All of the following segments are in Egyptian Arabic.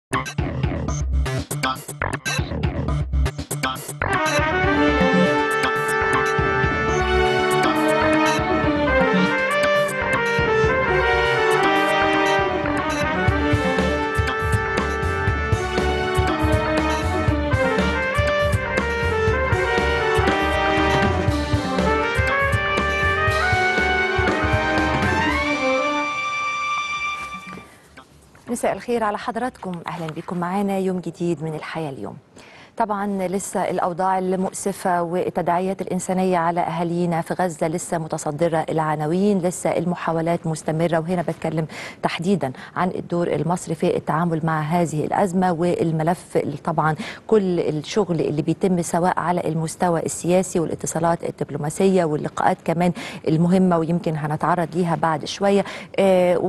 مساء الخير على حضراتكم اهلا بكم معنا يوم جديد من الحياه اليوم طبعا لسه الاوضاع المؤسفه والتداعيات الانسانيه على اهالينا في غزه لسه متصدره العناوين لسه المحاولات مستمره وهنا بتكلم تحديدا عن الدور المصري في التعامل مع هذه الازمه والملف اللي طبعا كل الشغل اللي بيتم سواء على المستوى السياسي والاتصالات الدبلوماسيه واللقاءات كمان المهمه ويمكن هنتعرض ليها بعد شويه آه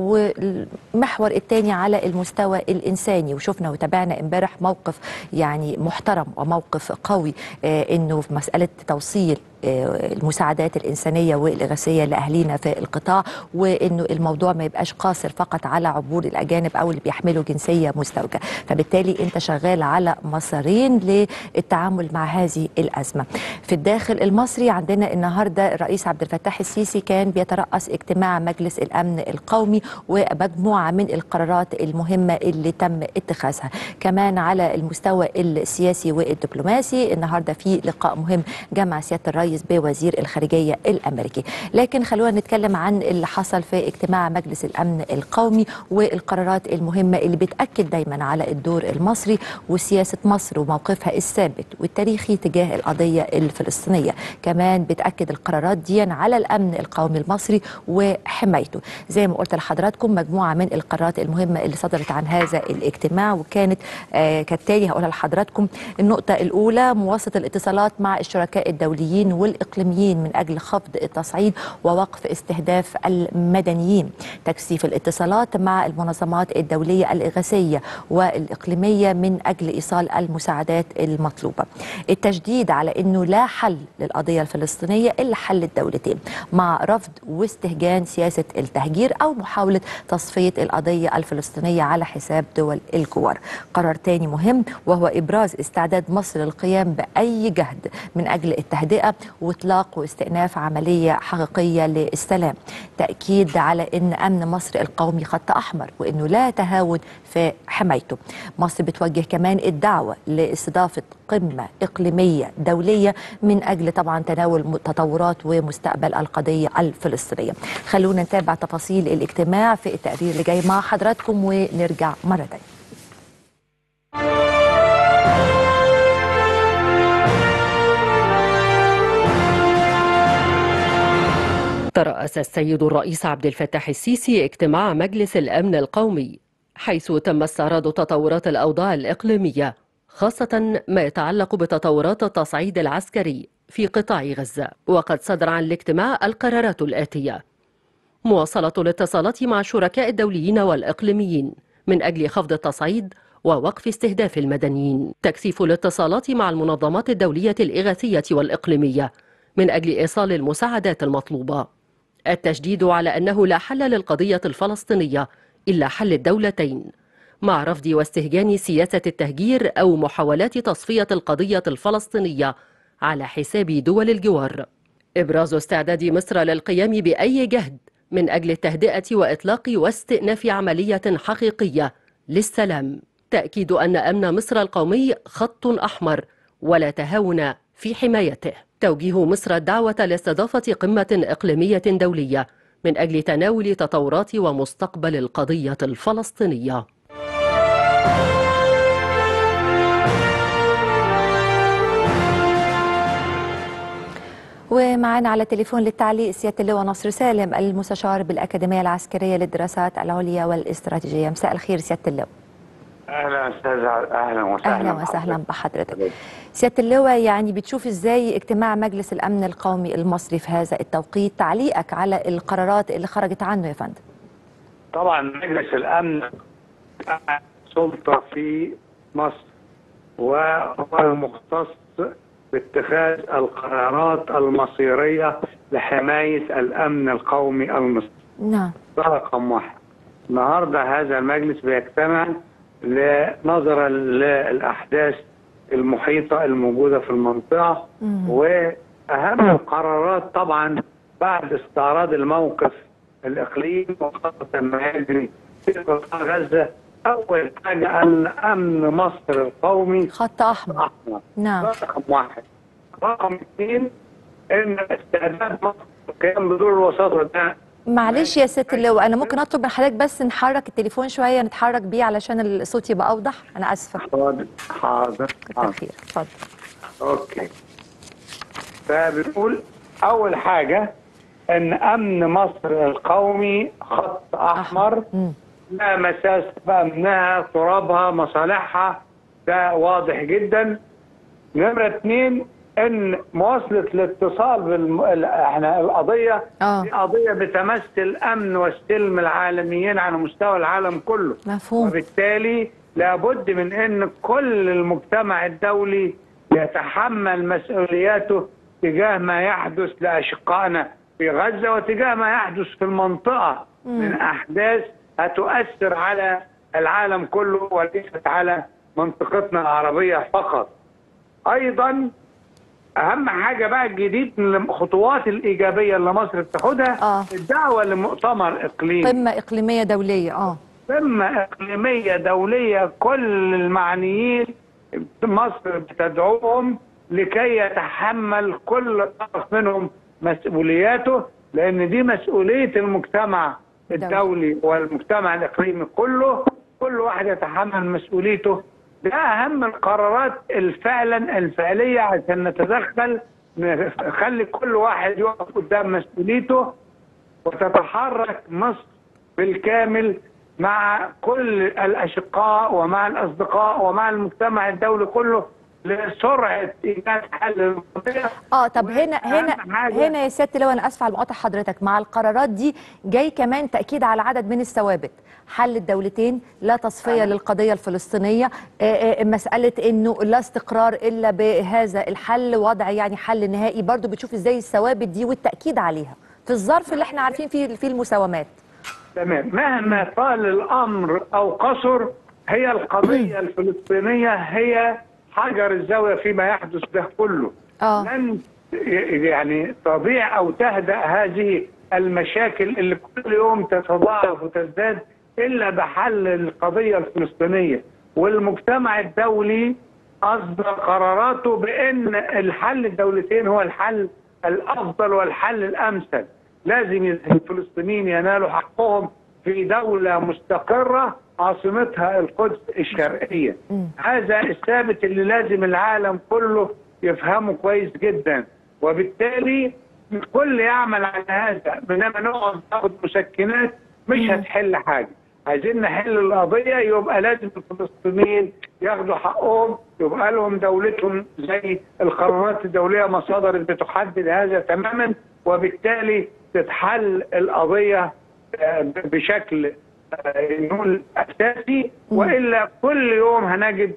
والمحور الثاني على المستوى الانساني وشفنا وتابعنا امبارح موقف يعني محترم وموقف قوي آه انه في مساله توصيل المساعدات الإنسانية والإغاثية لأهلينا في القطاع وإنه الموضوع ما يبقاش قاصر فقط على عبور الأجانب أو اللي بيحملوا جنسية مزدوجة فبالتالي أنت شغال على مسارين للتعامل مع هذه الأزمة في الداخل المصري عندنا النهاردة الرئيس عبد الفتاح السيسي كان بيترأس اجتماع مجلس الأمن القومي ومجموعة من القرارات المهمة اللي تم اتخاذها كمان على المستوى السياسي والدبلوماسي النهاردة في لقاء مهم جمع سيادة الرئيس الرئيس بوزير الخارجية الأمريكي لكن خلونا نتكلم عن اللي حصل في اجتماع مجلس الأمن القومي والقرارات المهمة اللي بتأكد دايما على الدور المصري وسياسة مصر وموقفها الثابت والتاريخي تجاه القضية الفلسطينية كمان بتأكد القرارات دي على الأمن القومي المصري وحمايته زي ما قلت لحضراتكم مجموعة من القرارات المهمة اللي صدرت عن هذا الاجتماع وكانت آه كالتالي هقولها لحضراتكم النقطة الأولى مواصلة الاتصالات مع الشركاء الدوليين والإقليميين من أجل خفض التصعيد ووقف استهداف المدنيين تكثيف الاتصالات مع المنظمات الدولية الإغاثية والإقليمية من أجل إيصال المساعدات المطلوبة التشديد على أنه لا حل للقضية الفلسطينية إلا حل الدولتين مع رفض واستهجان سياسة التهجير أو محاولة تصفية القضية الفلسطينية على حساب دول الجوار قرار تاني مهم وهو إبراز استعداد مصر للقيام بأي جهد من أجل التهدئة واطلاق واستئناف عمليه حقيقيه للسلام تاكيد على ان امن مصر القومي خط احمر وانه لا تهاون في حمايته مصر بتوجه كمان الدعوه لاستضافه قمه اقليميه دوليه من اجل طبعا تناول تطورات ومستقبل القضيه الفلسطينيه خلونا نتابع تفاصيل الاجتماع في التقرير اللي جاي مع حضراتكم ونرجع مره ثانيه ترأس السيد الرئيس عبد الفتاح السيسي اجتماع مجلس الأمن القومي حيث تم استعراض تطورات الأوضاع الإقليمية خاصة ما يتعلق بتطورات التصعيد العسكري في قطاع غزة وقد صدر عن الاجتماع القرارات الآتية مواصلة الاتصالات مع الشركاء الدوليين والإقليميين من أجل خفض التصعيد ووقف استهداف المدنيين تكثيف الاتصالات مع المنظمات الدولية الإغاثية والإقليمية من أجل إيصال المساعدات المطلوبة التشديد على أنه لا حل للقضية الفلسطينية إلا حل الدولتين مع رفض واستهجان سياسة التهجير أو محاولات تصفية القضية الفلسطينية على حساب دول الجوار إبراز استعداد مصر للقيام بأي جهد من أجل التهدئة وإطلاق واستئناف عملية حقيقية للسلام تأكيد أن أمن مصر القومي خط أحمر ولا تهاون في حمايته توجيه مصر الدعوة لاستضافة قمة إقليمية دولية من أجل تناول تطورات ومستقبل القضية الفلسطينية ومعنا على التليفون للتعليق سيادة اللواء نصر سالم المستشار بالأكاديمية العسكرية للدراسات العليا والاستراتيجية مساء الخير سيادة اللواء اهلا استاذ اهلا وسهلا اهلا وسهلا بحضرتك سياده اللواء يعني بتشوف ازاي اجتماع مجلس الامن القومي المصري في هذا التوقيت تعليقك على القرارات اللي خرجت عنه يا فندم طبعا مجلس الامن سلطه في مصر وهو المختص باتخاذ القرارات المصيريه لحمايه الامن القومي المصري نعم ده رقم واحد النهارده هذا المجلس بيجتمع نظرا للاحداث المحيطه الموجوده في المنطقه واهم القرارات طبعا بعد استعراض الموقف الاقليمي وخاصه ما يجري في قطاع غزه اول حاجه ان امن مصر القومي خط احمر احمر نعم رقم واحد رقم اثنين ان استعداد مصر القيام بدور الوساطه ده معلش يا ست اللواء انا ممكن اطلب من حضرتك بس نحرك التليفون شويه نتحرك بيه علشان الصوت يبقى اوضح انا اسفه حاضر حاضر كتر حاضر خير اتفضل اوكي فبنقول اول حاجه ان امن مصر القومي خط احمر مم. لا مساس بامنها ترابها مصالحها ده واضح جدا نمره اثنين ان مواصله الاتصال بالم... ال- احنا القضيه آه. دي قضيه بتمس الامن والسلم العالميين على مستوى العالم كله مفهوم وبالتالي لابد من ان كل المجتمع الدولي يتحمل مسؤولياته تجاه ما يحدث لاشقائنا في غزه وتجاه ما يحدث في المنطقه من احداث هتؤثر على العالم كله وليست على منطقتنا العربيه فقط. ايضا اهم حاجه بقى الجديد من الخطوات الايجابيه اللي مصر بتاخدها آه. الدعوه لمؤتمر اقليمي قمه اقليميه دوليه اه قمة إقليمية دولية كل المعنيين مصر بتدعوهم لكي يتحمل كل طرف منهم مسؤولياته لأن دي مسؤولية المجتمع الدولي والمجتمع الإقليمي كله كل واحد يتحمل مسؤوليته ده أهم القرارات الفعلا الفعلية عشان نتدخل نخلي كل واحد يقف قدام مسؤوليته وتتحرك مصر بالكامل مع كل الاشقاء ومع الاصدقاء ومع المجتمع الدولي كله لسرعه ايجاد حل للقضيه اه طب هنا هنا أهم حاجة- هنا يا سياده اللواء انا اسفه على مقاطعه حضرتك مع القرارات دي جاي كمان تاكيد على عدد من الثوابت حل الدولتين لا تصفيه للقضيه الفلسطينيه آه، آه، مساله انه لا استقرار الا بهذا الحل وضع يعني حل نهائي برضو بتشوف ازاي الثوابت دي والتاكيد عليها في الظرف اللي احنا عارفين فيه فيه المساومات تمام مهما طال الامر او قصر هي القضيه الفلسطينيه هي حجر الزاويه فيما يحدث ده كله اه لن يعني تضيع او تهدأ هذه المشاكل اللي كل يوم تتضاعف وتزداد الا بحل القضيه الفلسطينيه والمجتمع الدولي اصدر قراراته بان الحل الدولتين هو الحل الافضل والحل الامثل لازم الفلسطينيين ينالوا حقهم في دوله مستقره عاصمتها القدس الشرقيه هذا الثابت اللي لازم العالم كله يفهمه كويس جدا وبالتالي الكل يعمل على هذا بينما نقعد ناخد مسكنات مش هتحل حاجه عايزين نحل القضيه يبقى لازم الفلسطينيين ياخدوا حقهم يبقى لهم دولتهم زي القرارات الدوليه ما صدرت بتحدد هذا تماما وبالتالي تتحل القضيه آه، بشكل آه، نقول اساسي والا كل يوم هنجد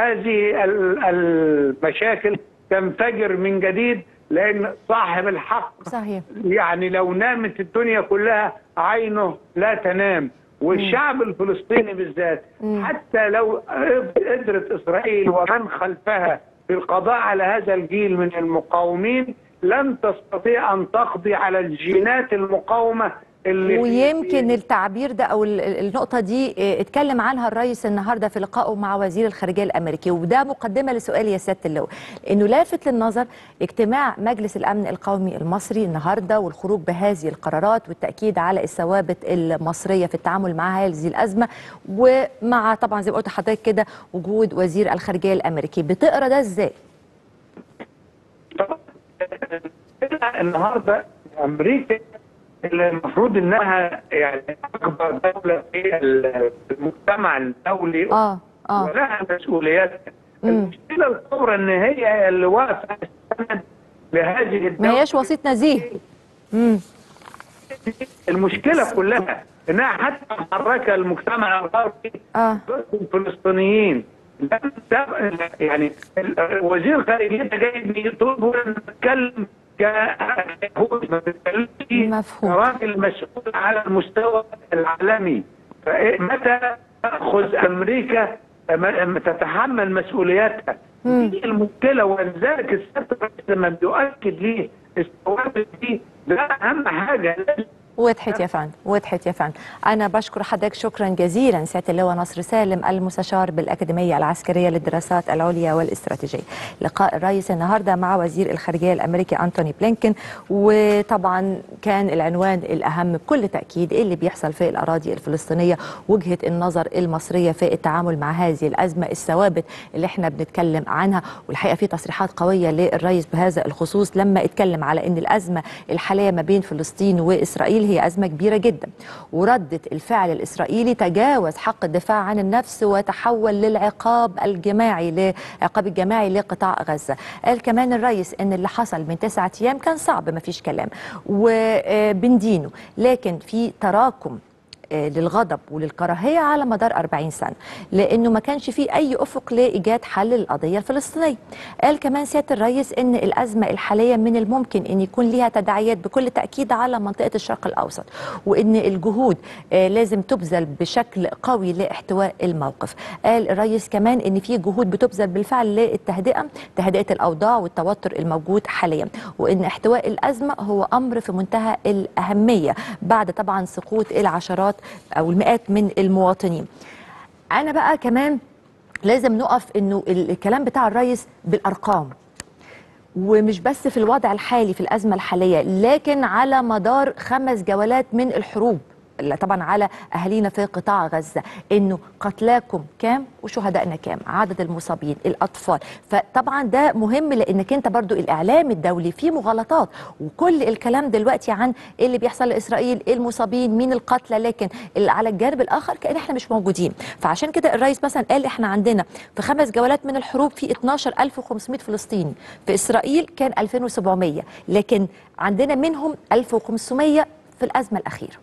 هذه ال- المشاكل تنفجر من جديد لان صاحب الحق صحيح يعني لو نامت الدنيا كلها عينه لا تنام والشعب الفلسطيني بالذات حتى لو قدرت اسرائيل ومن خلفها بالقضاء على هذا الجيل من المقاومين لن تستطيع ان تقضي على الجينات المقاومه اللي في- ويمكن التعبير ده او ال- ال- النقطه دي اه، اتكلم عنها الرئيس النهارده في لقائه مع وزير الخارجيه الامريكي وده مقدمه لسؤالي يا سياده اللواء انه لافت للنظر اجتماع مجلس الامن القومي المصري النهارده والخروج بهذه القرارات والتاكيد على الثوابت المصريه في التعامل مع هذه الازمه ومع طبعا زي ما قلت لحضرتك كده وجود وزير الخارجيه الامريكي بتقرا ده ازاي؟ النهارده امريكا اللي المفروض انها يعني اكبر دوله في المجتمع الدولي اه اه ولها مسؤوليات مم. المشكله الكبرى ان هي اللي واقفه السند لهذه الدوله ما هياش وسيط نزيه امم المشكله كلها انها حتى محركه المجتمع الغربي اه ضد الفلسطينيين لم تب- يعني ال- وزير خارجيتها جاي بيطلب ان نتكلم كيهود ما بنتكلمش مفهوم. كراجل مسؤول على المستوى العالمي فإيه- متى تاخذ امريكا أم- تتحمل مسؤولياتها دي المشكله ولذلك السيد الرئيس لما بيؤكد ليه الثوابت دي ده اهم حاجه لازم وضحت يا فندم وضحت يا فندم انا بشكر حضرتك شكرا جزيلا سياده اللواء نصر سالم المستشار بالاكاديميه العسكريه للدراسات العليا والاستراتيجيه لقاء الرئيس النهارده مع وزير الخارجيه الامريكي انتوني بلينكن وطبعا كان العنوان الاهم بكل تاكيد إيه اللي بيحصل في الاراضي الفلسطينيه وجهه النظر المصريه في التعامل مع هذه الازمه الثوابت اللي احنا بنتكلم عنها والحقيقه في تصريحات قويه للرئيس بهذا الخصوص لما اتكلم على ان الازمه الحاليه ما بين فلسطين واسرائيل هي ازمه كبيره جدا وردة الفعل الاسرائيلي تجاوز حق الدفاع عن النفس وتحول للعقاب الجماعي لعقاب الجماعي لقطاع غزه قال كمان الرئيس ان اللي حصل من تسعة ايام كان صعب ما فيش كلام وبندينه لكن في تراكم آه، للغضب وللكراهيه على مدار 40 سنه لانه ما كانش فيه اي افق لايجاد حل للقضيه الفلسطينيه. قال كمان سياده الرئيس ان الازمه الحاليه من الممكن ان يكون ليها تداعيات بكل تاكيد على منطقه الشرق الاوسط وان الجهود آه، لازم تبذل بشكل قوي لاحتواء الموقف. قال الرئيس كمان ان في جهود بتبذل بالفعل للتهدئه تهدئه الاوضاع والتوتر الموجود حاليا وان احتواء الازمه هو امر في منتهى الاهميه بعد طبعا سقوط العشرات او المئات من المواطنين. انا بقى كمان لازم نقف انه الكلام بتاع الرئيس بالارقام ومش بس في الوضع الحالي في الازمه الحاليه لكن على مدار خمس جولات من الحروب اللي طبعا على اهالينا في قطاع غزه انه قتلاكم كام وشهدائنا كام عدد المصابين الاطفال فطبعا ده مهم لانك انت برضو الاعلام الدولي فيه مغالطات وكل الكلام دلوقتي عن ايه اللي بيحصل لاسرائيل ايه المصابين مين القتلى لكن اللي على الجانب الاخر كان احنا مش موجودين فعشان كده الرئيس مثلا قال احنا عندنا في خمس جولات من الحروب في 12500 فلسطيني في اسرائيل كان 2700 لكن عندنا منهم 1500 في الازمه الاخيره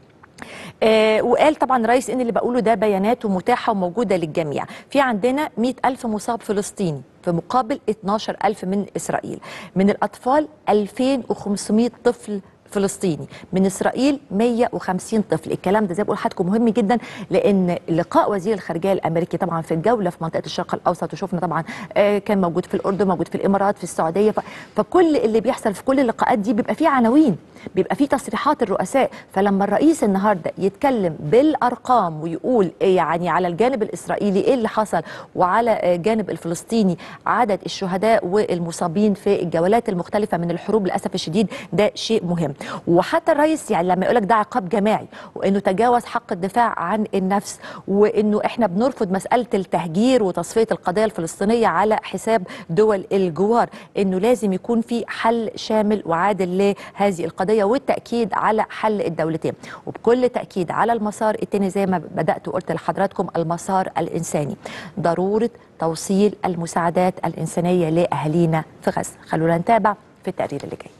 آه وقال طبعا الرئيس ان اللي بقوله ده بيانات ومتاحه وموجوده للجميع في عندنا 100 ألف مصاب فلسطيني في مقابل 12 ألف من إسرائيل من الأطفال 2500 طفل فلسطيني من اسرائيل 150 طفل الكلام ده زي ما بقول لحضراتكم مهم جدا لان لقاء وزير الخارجيه الامريكي طبعا في الجوله في منطقه الشرق الاوسط وشفنا طبعا آه كان موجود في الاردن موجود في الامارات في السعوديه ف... فكل اللي بيحصل في كل اللقاءات دي بيبقى فيه عناوين بيبقى فيه تصريحات الرؤساء فلما الرئيس النهارده يتكلم بالارقام ويقول إيه يعني على الجانب الاسرائيلي ايه اللي حصل وعلى الجانب الفلسطيني عدد الشهداء والمصابين في الجولات المختلفه من الحروب للاسف الشديد ده شيء مهم وحتى الرئيس يعني لما يقول لك ده عقاب جماعي وانه تجاوز حق الدفاع عن النفس وانه احنا بنرفض مساله التهجير وتصفيه القضيه الفلسطينيه على حساب دول الجوار انه لازم يكون في حل شامل وعادل لهذه القضيه والتاكيد على حل الدولتين وبكل تاكيد على المسار الثاني زي ما بدات وقلت لحضراتكم المسار الانساني ضروره توصيل المساعدات الانسانيه لاهالينا في غزه خلونا نتابع في التقرير اللي جاي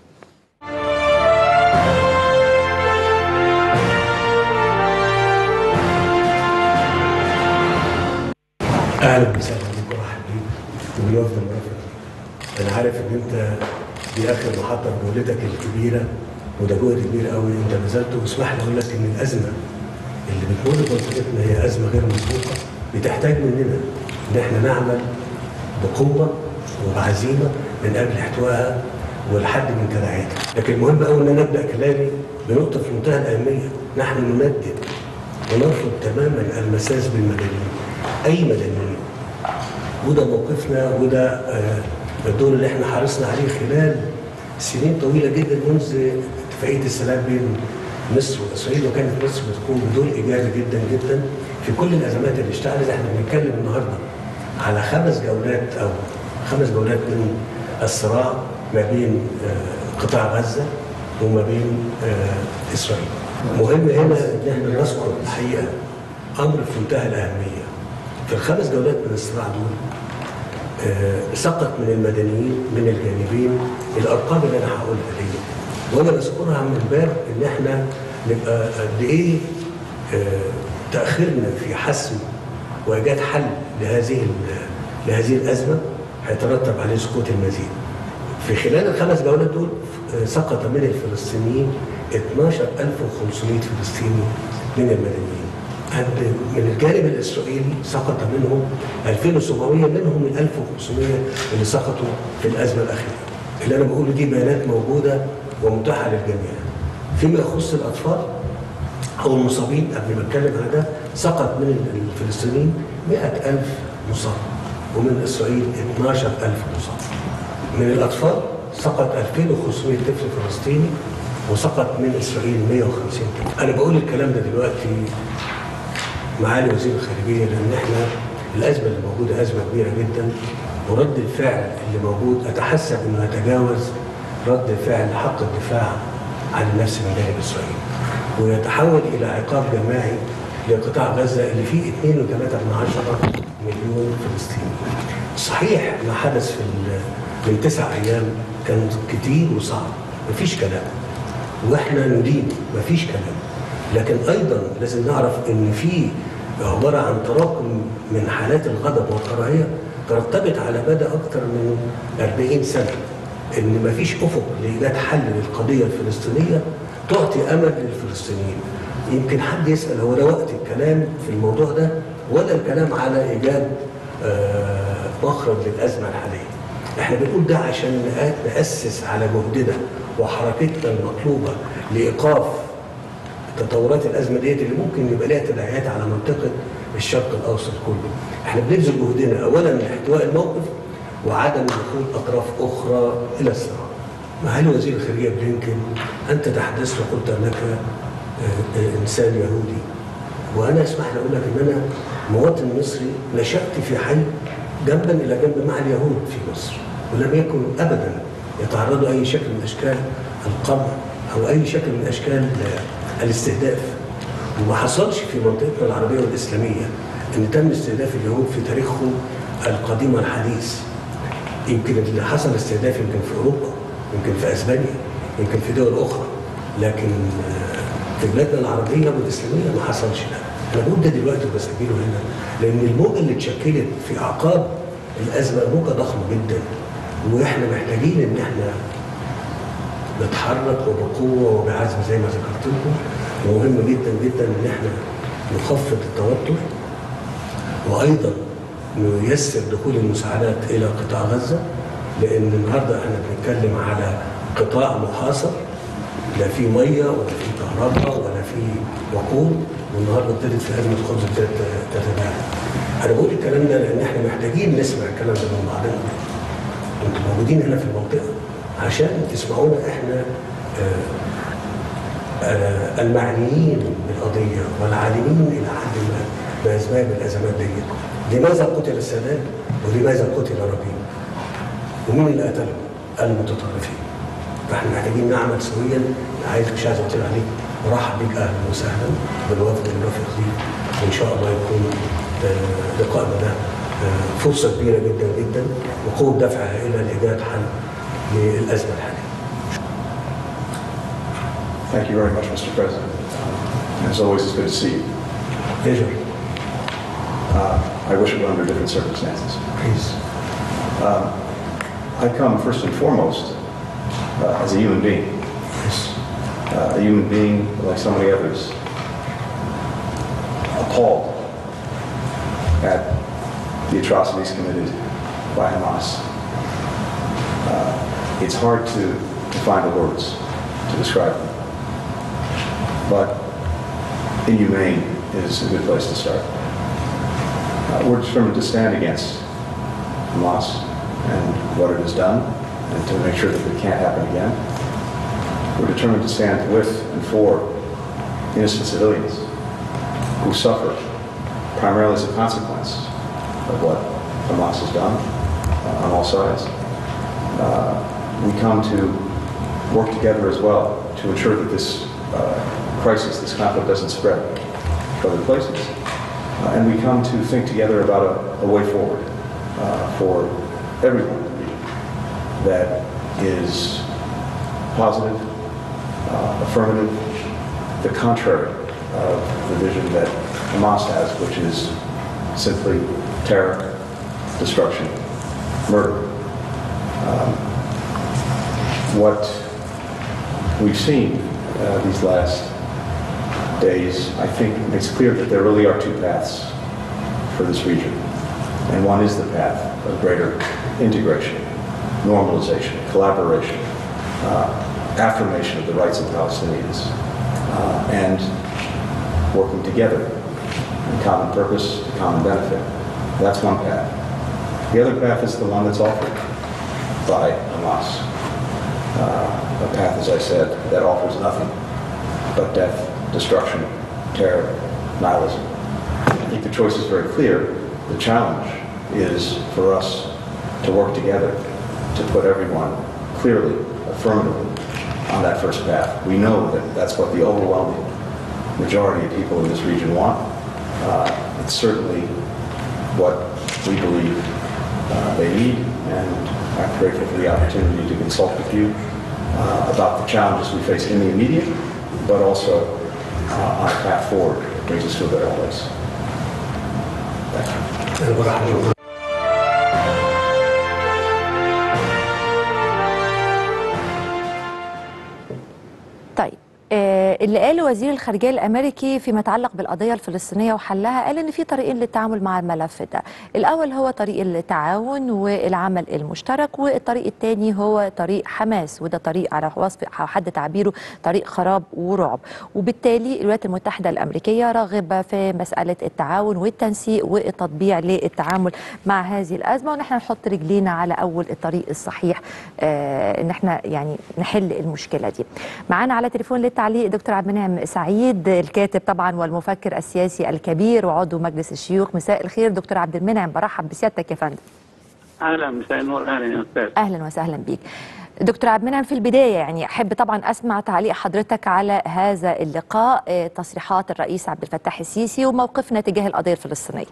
اهلا وسهلا بكم ورحب بيك وبالوفد المرافق انا عارف ان انت دي اخر محطه في جولتك الكبيره وده جهد كبير قوي انت بذلته واسمح لي اقول لك ان الازمه اللي بتمر بمنطقتنا هي ازمه غير مسبوقه بتحتاج مننا ان احنا نعمل بقوه وبعزيمه من اجل احتوائها والحد من تداعياتها لكن مهم قوي ان انا ابدا كلامي بنقطه في منتهى الاهميه نحن نندد ونرفض تماما المساس بالمدنيين اي مدنيين وده موقفنا وده آه، الدور اللي احنا حرصنا عليه خلال سنين طويله جدا منذ اتفاقيه السلام بين مصر واسرائيل وكانت مصر بتكون بدور ايجابي جدا جدا في كل الازمات اللي اشتعلت احنا بنتكلم النهارده على خمس جولات او خمس جولات من الصراع ما بين آه، قطاع غزه وما بين آه، اسرائيل. مهم هنا ان احنا نذكر الحقيقه امر في منتهى الاهميه. في الخمس جولات من الصراع دول آه، سقط من المدنيين من الجانبين الارقام اللي انا هقولها دي وانا بذكرها من باب ان احنا نبقى قد ايه آه، تاخيرنا في حسم وايجاد حل لهذه ال- لهذه الازمه هيترتب عليه سقوط المزيد. في خلال الخمس جولات دول آه، سقط من الفلسطينيين 12500 فلسطيني من المدنيين. أن من الجانب الإسرائيلي سقط منهم 2700 منهم ال 1500 اللي سقطوا في الأزمة الأخيرة اللي أنا بقوله دي بيانات موجودة ومتاحة للجميع فيما يخص الأطفال أو المصابين قبل ما أتكلم عن ده سقط من الفلسطينيين 100000 مصاب ومن إسرائيل 12000 مصاب من الأطفال سقط 2500 طفل فلسطيني وسقط من إسرائيل 150 طفل أنا بقول الكلام ده دلوقتي معالي وزير الخارجية لأن إحنا الأزمة اللي موجودة أزمة كبيرة جدا ورد الفعل اللي موجود أتحسب إنه يتجاوز رد الفعل حق الدفاع عن النفس من جانب إسرائيل ويتحول إلى عقاب جماعي لقطاع غزة اللي فيه 2.3 مليون فلسطيني صحيح ما حدث في من تسع أيام كان كتير وصعب مفيش كلام واحنا ندين مفيش كلام لكن ايضا لازم نعرف ان في عباره عن تراكم من حالات الغضب والكراهيه ترتبط على مدى اكثر من 40 سنه ان مفيش افق لايجاد حل للقضيه الفلسطينيه تعطي امل للفلسطينيين يمكن حد يسال هو ده وقت الكلام في الموضوع ده ولا الكلام على ايجاد آه مخرج للازمه الحاليه احنا بنقول ده عشان ناسس على جهدنا وحركتنا المطلوبه لايقاف تطورات الازمه ديت اللي ممكن يبقى لها تداعيات على منطقه الشرق الاوسط كله. احنا بنبذل جهدنا اولا لاحتواء الموقف وعدم دخول اطراف اخرى الى الصراع. معالي وزير الخارجيه بلينكن انت تحدثت وقلت انك انسان يهودي وانا اسمح لي اقول لك ان انا مواطن مصري نشات في حي جنبا الى جنب مع اليهود في مصر ولم يكن ابدا يتعرضوا اي شكل من اشكال القمع او اي شكل من اشكال الاستهداف وما حصلش في منطقتنا العربيه والاسلاميه ان تم استهداف اليهود في تاريخهم القديم والحديث يمكن اللي حصل استهداف يمكن في اوروبا يمكن في اسبانيا يمكن في دول اخرى لكن في بلادنا العربيه والاسلاميه ما حصلش ده انا بقول ده دلوقتي وبسجله هنا لان الموجه اللي اتشكلت في اعقاب الازمه موجه ضخمه جدا واحنا محتاجين ان احنا نتحرك وبقوه وبعزم زي ما ذكرت لكم ومهم جدا جدا ان احنا نخفض التوتر وايضا نيسر دخول المساعدات الى قطاع غزه لان النهارده احنا بنتكلم على قطاع محاصر لا في ميه ولا في كهرباء ولا في وقود والنهارده ابتدت في ازمه خبز تتداعى. انا بقول الكلام ده لان احنا محتاجين نسمع الكلام ده من بعضنا. انتوا موجودين هنا في المنطقه عشان تسمعونا احنا آآ آآ المعنيين بالقضيه والعالمين الى حد ما باسباب الازمات دي. لماذا قتل السادات ولماذا قتل ربيع؟ ومين اللي قتلهم؟ المتطرفين. فاحنا محتاجين نعمل سويا عايز مش عايز اطير عليك ورحب بيك اهلا وسهلا بالوفد المرافق ليك وان شاء الله يكون آه لقائنا ده آه فرصه كبيره جدا جدا وقوه دفع هائله لايجاد حل للازمه الحاليه. Thank you very much, Mr. President. Um, as always, it's good to see you. Pleasure. Uh, I wish it were under different circumstances. Please. Um, I come first and foremost uh, as a human being, Yes. uh, a human being like so many others, appalled at the atrocities committed by Hamas. Uh, it's hard to, to find the words to describe them, but inhumane is a good place to start. Uh, we're determined to stand against Hamas and what it has done and to make sure that it can't happen again. We're determined to stand with and for innocent civilians who suffer primarily as a consequence of what Hamas has done uh, on all sides. Uh, we come to work together as well to ensure that this uh, crisis, this conflict doesn't spread to other places. Uh, and we come to think together about a, a way forward uh, for everyone in the region that is positive, uh, affirmative, the contrary of the vision that Hamas has, which is simply terror, destruction, murder. Um, what we've seen uh, these last days, I think makes clear that there really are two paths for this region. And one is the path of greater integration, normalization, collaboration, uh, affirmation of the rights of Palestinians, uh, and working together in common purpose, common benefit. That's one path. The other path is the one that's offered by Hamas. Uh, a path, as I said, that offers nothing but death, destruction, terror, nihilism. I think the choice is very clear. The challenge is for us to work together to put everyone clearly, affirmatively on that first path. We know that that's what the overwhelming majority of people in this region want. Uh, it's certainly what we believe uh, they need, and I'm grateful for the opportunity to consult with you uh, about the challenges we face in the immediate, but also uh, on a path forward that brings us to a better place. Thank you. انا برحب بكم طيب آه، اللي قاله وزير الخارجيه الامريكي فيما يتعلق بالقضيه الفلسطينيه وحلها قال ان في طريقين للتعامل مع الملف ده الاول هو طريق التعاون والعمل المشترك والطريق الثاني هو طريق حماس وده طريق على وصف أو حد تعبيره طريق خراب ورعب وبالتالي الولايات المتحده الامريكيه راغبه في مساله التعاون والتنسيق والتطبيع للتعامل مع هذه الازمه ونحن نحط رجلينا على اول الطريق الصحيح آه، ان احنا يعني نحل المشكله دي معانا على تليفون للتعليق دكتور عبد المنعم سعيد الكاتب طبعا والمفكر السياسي الكبير وعضو مجلس الشيوخ مساء الخير دكتور عبد المنعم برحب بسيادتك يا فندم اهلا مساء النور اهلا يا استاذ اهلا وسهلا بيك دكتور عبد المنعم في البدايه يعني احب طبعا اسمع تعليق حضرتك على هذا اللقاء آه، تصريحات الرئيس عبد الفتاح السيسي وموقفنا تجاه القضيه الفلسطينيه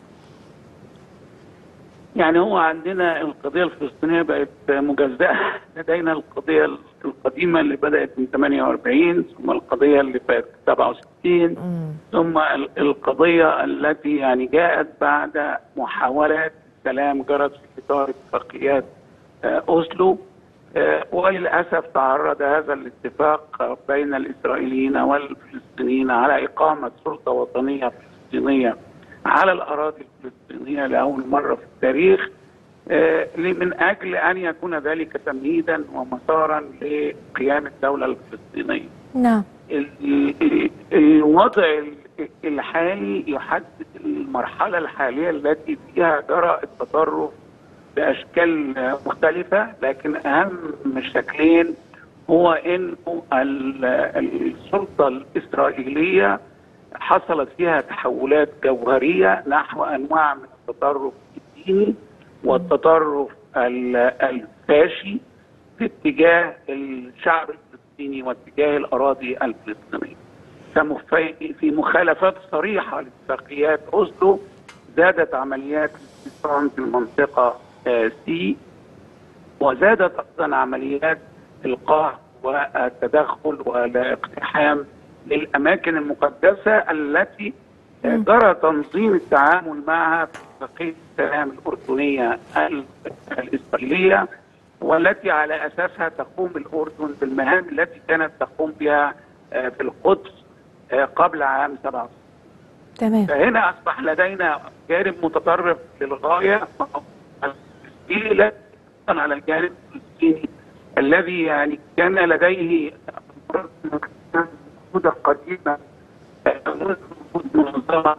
يعني هو عندنا القضيه الفلسطينيه بقت مجزاه لدينا القضيه القديمه اللي بدات من 48 ثم القضيه اللي بقت 67 ثم ال- القضيه التي يعني جاءت بعد محاولات سلام جرت في اطار اتفاقيات آه، اوسلو آه، وللاسف تعرض هذا الاتفاق بين الاسرائيليين والفلسطينيين على اقامه سلطه وطنيه فلسطينيه على الاراضي الفلسطينيه لاول مره في التاريخ آه، من اجل ان يكون ذلك تمهيدا ومسارا لقيام الدوله الفلسطينيه. نعم ال- ال- الوضع ال- الحالي يحدد المرحله الحاليه التي فيها جرى التطرف باشكال مختلفه لكن اهم شكلين هو انه ال- السلطه الاسرائيليه حصلت فيها تحولات جوهريه نحو انواع من التطرف الديني والتطرف ال- الفاشي في اتجاه الشعب الفلسطيني واتجاه الاراضي الفلسطينيه. فمف- في مخالفات صريحه لاتفاقيات اوسلو زادت عمليات الاستيطان في المنطقه آه، سي وزادت ايضا عمليات القاء والتدخل والاقتحام للاماكن المقدسه التي آه، جرى تنظيم التعامل معها في اتفاقيه السلام الاردنيه ال- الاسرائيليه والتي على اساسها تقوم الاردن بالمهام التي كانت تقوم بها آه، في القدس آه، قبل عام 67 تمام فهنا اصبح لدينا جانب متطرف للغايه الاسرائيلي لا يكون على الجانب الفلسطيني الذي يعني كان لديه موجوده قديمه منذ وجود منظمه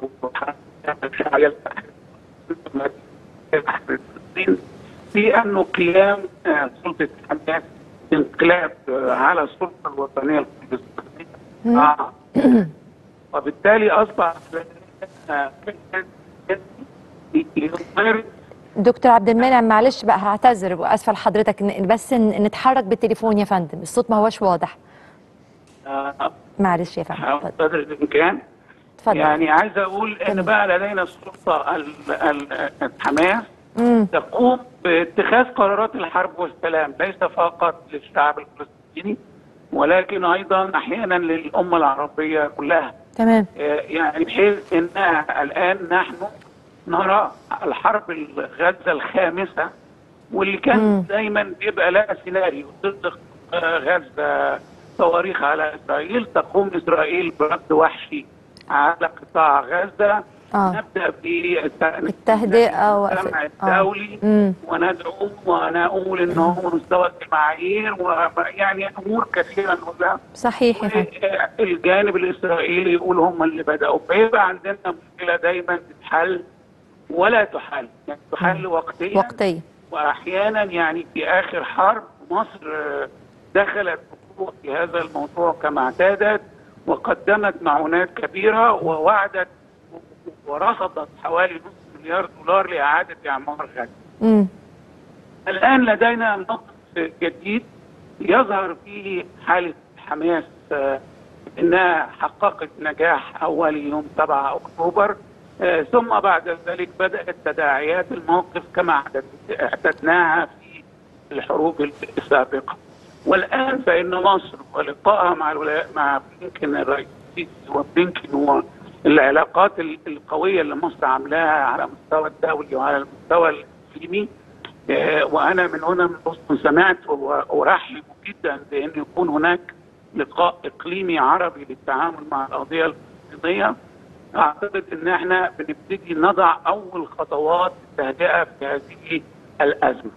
شعبيه فلسطين في انه قيام آه، سلطه حماس انقلاب آه، على السلطه الوطنيه الفلسطينيه آه. وبالتالي اصبح آه، يمارس دكتور عبد المنعم معلش بقى هعتذر واسفه لحضرتك إن- بس إن- نتحرك بالتليفون يا فندم الصوت ما هوش واضح آه، معلش يا فندم حاول اتفضل قدر الامكان اتفضل يعني عايز اقول ان تمام. بقى لدينا السلطه ال- ال- الحماس مم. تقوم باتخاذ قرارات الحرب والسلام ليس فقط للشعب الفلسطيني ولكن ايضا احيانا للامه العربيه كلها تمام آه، يعني بحيث انها الان نحن نرى الحرب غزه الخامسه واللي كان مم. دايما بيبقى لها سيناريو ضد آه، غزه صواريخ على اسرائيل تقوم اسرائيل برد وحشي على قطاع غزه آه. نبدا التهدئة و- المجتمع آه. الدولي مم. وندعو ونقول ان هو مستوى المعايير ويعني امور كثيره نقولها صحيح يا فندم الجانب الاسرائيلي يقول هم اللي بداوا فيبقى عندنا مشكله دايما تتحل ولا تحل يعني تحل وقتيا وقتية واحيانا يعني في اخر حرب مصر آه، دخلت بقوه في هذا الموضوع كما اعتادت وقدمت معونات كبيره ووعدت ورصدت حوالي نصف مليار دولار لاعاده اعمار غزه. مم. الآن لدينا موقف جديد يظهر فيه حالة حماس آه، إنها حققت نجاح أولي يوم 7 أكتوبر آه، ثم بعد ذلك بدأت تداعيات الموقف كما اعتد- اعتدناها في الحروب السابقة والآن فإن مصر ولقائها مع الولايات مع بلينكن الرئيس وبلينكن والعلاقات ال- القوية اللي مصر عاملاها على المستوى الدولي وعلى المستوى الإقليمي آه، وانا من هنا من بوسطن سمعت وارحب جدا بان يكون هناك لقاء اقليمي عربي للتعامل مع القضيه الفلسطينيه اعتقد ان احنا بنبتدي نضع اول خطوات التهدئه في هذه الازمه.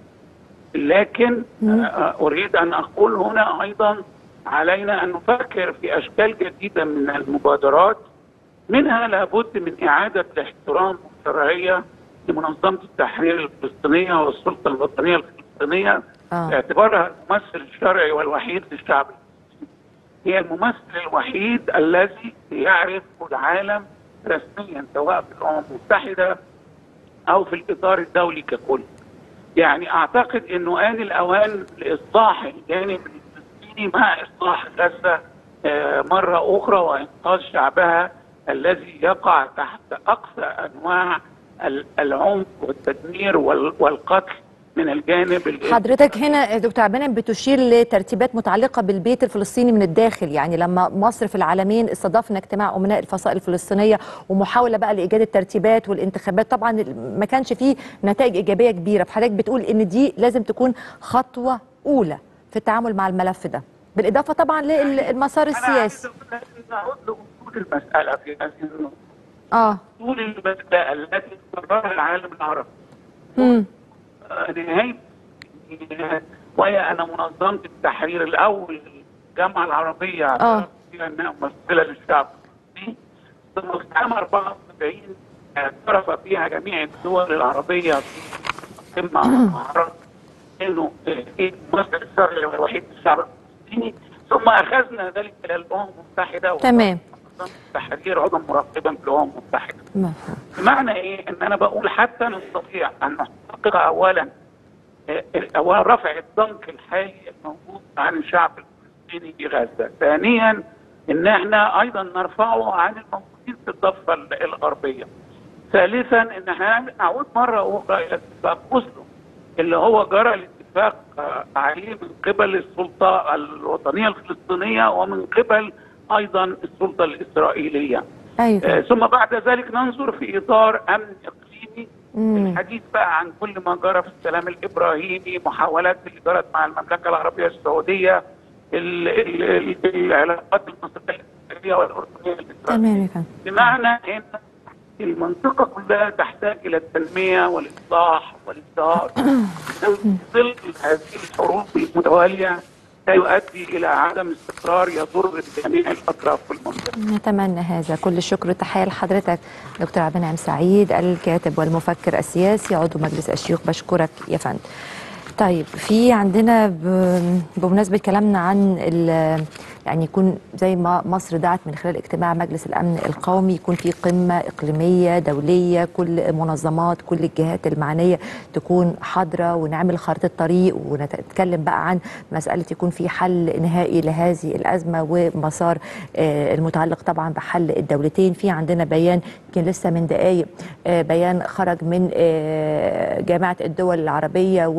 لكن آه، اريد ان اقول هنا ايضا علينا ان نفكر في اشكال جديده من المبادرات منها لابد من اعاده الاحترام والشرعيه لمنظمه التحرير الفلسطينيه والسلطه الوطنيه الفلسطينيه آه. باعتبارها الممثل الشرعي والوحيد للشعب الفلسطيني. هي الممثل الوحيد الذي يعرف العالم رسميا سواء في الامم المتحده او في الاطار الدولي ككل. يعني اعتقد انه ان الاوان لاصلاح الجانب الفلسطيني مع اصلاح غزه آه، مره اخرى وانقاذ شعبها الذي يقع تحت اقصى انواع ال- العنف والتدمير وال- والقتل من الجانب ال- حضرتك هنا دكتور عبانة بتشير لترتيبات متعلقة بالبيت الفلسطيني من الداخل يعني لما مصر في العالمين استضافنا اجتماع أمناء الفصائل الفلسطينية ومحاولة بقى لإيجاد الترتيبات والانتخابات طبعا ما كانش فيه نتائج إيجابية كبيرة فحضرتك بتقول إن دي لازم تكون خطوة أولى في التعامل مع الملف ده بالإضافة طبعا للمسار أنا عايز السياسي أقول لك إن نعود لاصول المساله في هذه النقطه اه اصول المساله التي قررها العالم العربي مم. نهاية وهي أن منظمة التحرير الأول الجامعة العربية آه. فيها أنها ممثلة للشعب الفلسطيني ثم في عام 74 اعترف فيها جميع الدول العربية في قمة معرض إنه إيه الممثل الشرعي الوحيد للشعب الفلسطيني ثم أخذنا ذلك إلى الأمم المتحدة تمام. منظمة التحرير عضوا مرقبا في الأمم المتحدة مفهوم بمعنى ايه؟ ان انا بقول حتى نستطيع ان نحقق اولا آه، اولا رفع الضنك الحالي الموجود عن الشعب الفلسطيني في غزه، ثانيا ان احنا ايضا نرفعه عن الموجودين في الضفه ال- الغربيه. ثالثا ان احنا نعود مره اخرى الى اتفاق اوسلو اللي هو جرى الاتفاق آه، عليه من قبل السلطه الوطنيه الفلسطينيه ومن قبل ايضا السلطه الاسرائيليه. أيوة آه، ثم بعد ذلك ننظر في اطار امن اقليمي مم. الحديث بقى عن كل ما جرى في السلام الابراهيمي محاولات اللي جرت مع المملكه العربيه السعوديه ال- ال- ال- العلاقات المصريه الاسرائيليه والاردنيه الاسرائيليه تمام يا فندم بمعنى ان المنطقه كلها تحتاج الى التنميه والاصلاح والازدهار في ظل هذه الحروب المتواليه لا يؤدي الى عدم استقرار يضر بجميع الاطراف في المنطقه نتمنى هذا كل الشكر والتحية لحضرتك دكتور عبد النعيم سعيد الكاتب والمفكر السياسي عضو مجلس الشيوخ بشكرك يا فندم طيب في عندنا ب- بمناسبة كلامنا عن ال- يعني يكون زي ما مصر دعت من خلال اجتماع مجلس الأمن القومي يكون في قمة إقليمية دولية كل منظمات كل الجهات المعنية تكون حاضرة ونعمل خارطة طريق ونتكلم بقى عن مسألة يكون في حل نهائي لهذه الأزمة ومسار آه، المتعلق طبعا بحل الدولتين في عندنا بيان يمكن لسه من دقايق آه، بيان خرج من آه، جامعة الدول العربية والاتحاد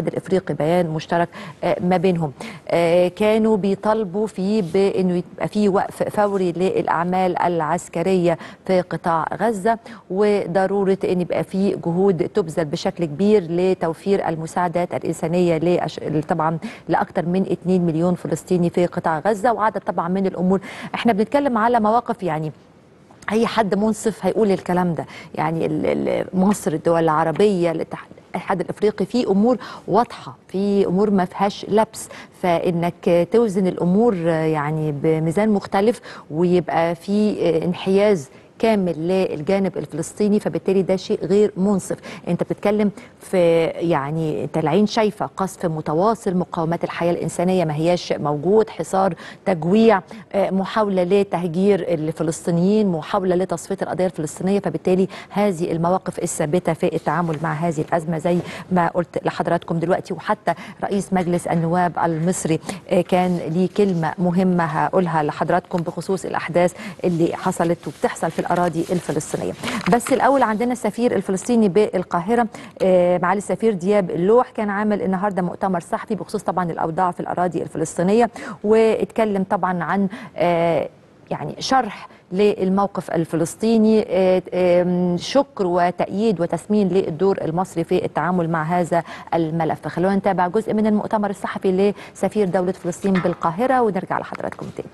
الاتحاد الافريقي بيان مشترك آه، ما بينهم آه، كانوا بيطالبوا فيه بانه يبقى فيه وقف فوري للاعمال العسكريه في قطاع غزه وضروره ان يبقى فيه جهود تبذل بشكل كبير لتوفير المساعدات الانسانيه لأش... طبعا لاكثر من 2 مليون فلسطيني في قطاع غزه وعدد طبعا من الامور احنا بنتكلم على مواقف يعني اي حد منصف هيقول الكلام ده يعني ال- ال- مصر الدول العربيه الاتحاد الاتحاد الافريقي في امور واضحه في امور ما فيهاش لبس فانك توزن الامور يعني بميزان مختلف ويبقى في انحياز كامل للجانب الفلسطيني فبالتالي ده شيء غير منصف انت بتتكلم في يعني انت العين شايفه قصف متواصل مقاومات الحياه الانسانيه ما هياش موجود حصار تجويع آه، محاوله لتهجير الفلسطينيين محاوله لتصفيه القضيه الفلسطينيه فبالتالي هذه المواقف الثابته في التعامل مع هذه الازمه زي ما قلت لحضراتكم دلوقتي وحتى رئيس مجلس النواب المصري آه، كان ليه كلمه مهمه هقولها لحضراتكم بخصوص الاحداث اللي حصلت وبتحصل في الاراضي الفلسطينيه بس الاول عندنا السفير الفلسطيني بالقاهره آه، معالي السفير دياب اللوح كان عامل النهارده مؤتمر صحفي بخصوص طبعا الاوضاع في الاراضي الفلسطينيه واتكلم طبعا عن آه، يعني شرح للموقف الفلسطيني آه، آم، شكر وتأييد وتسمين للدور المصري في التعامل مع هذا الملف فخلونا نتابع جزء من المؤتمر الصحفي لسفير دولة فلسطين بالقاهرة ونرجع لحضراتكم تاني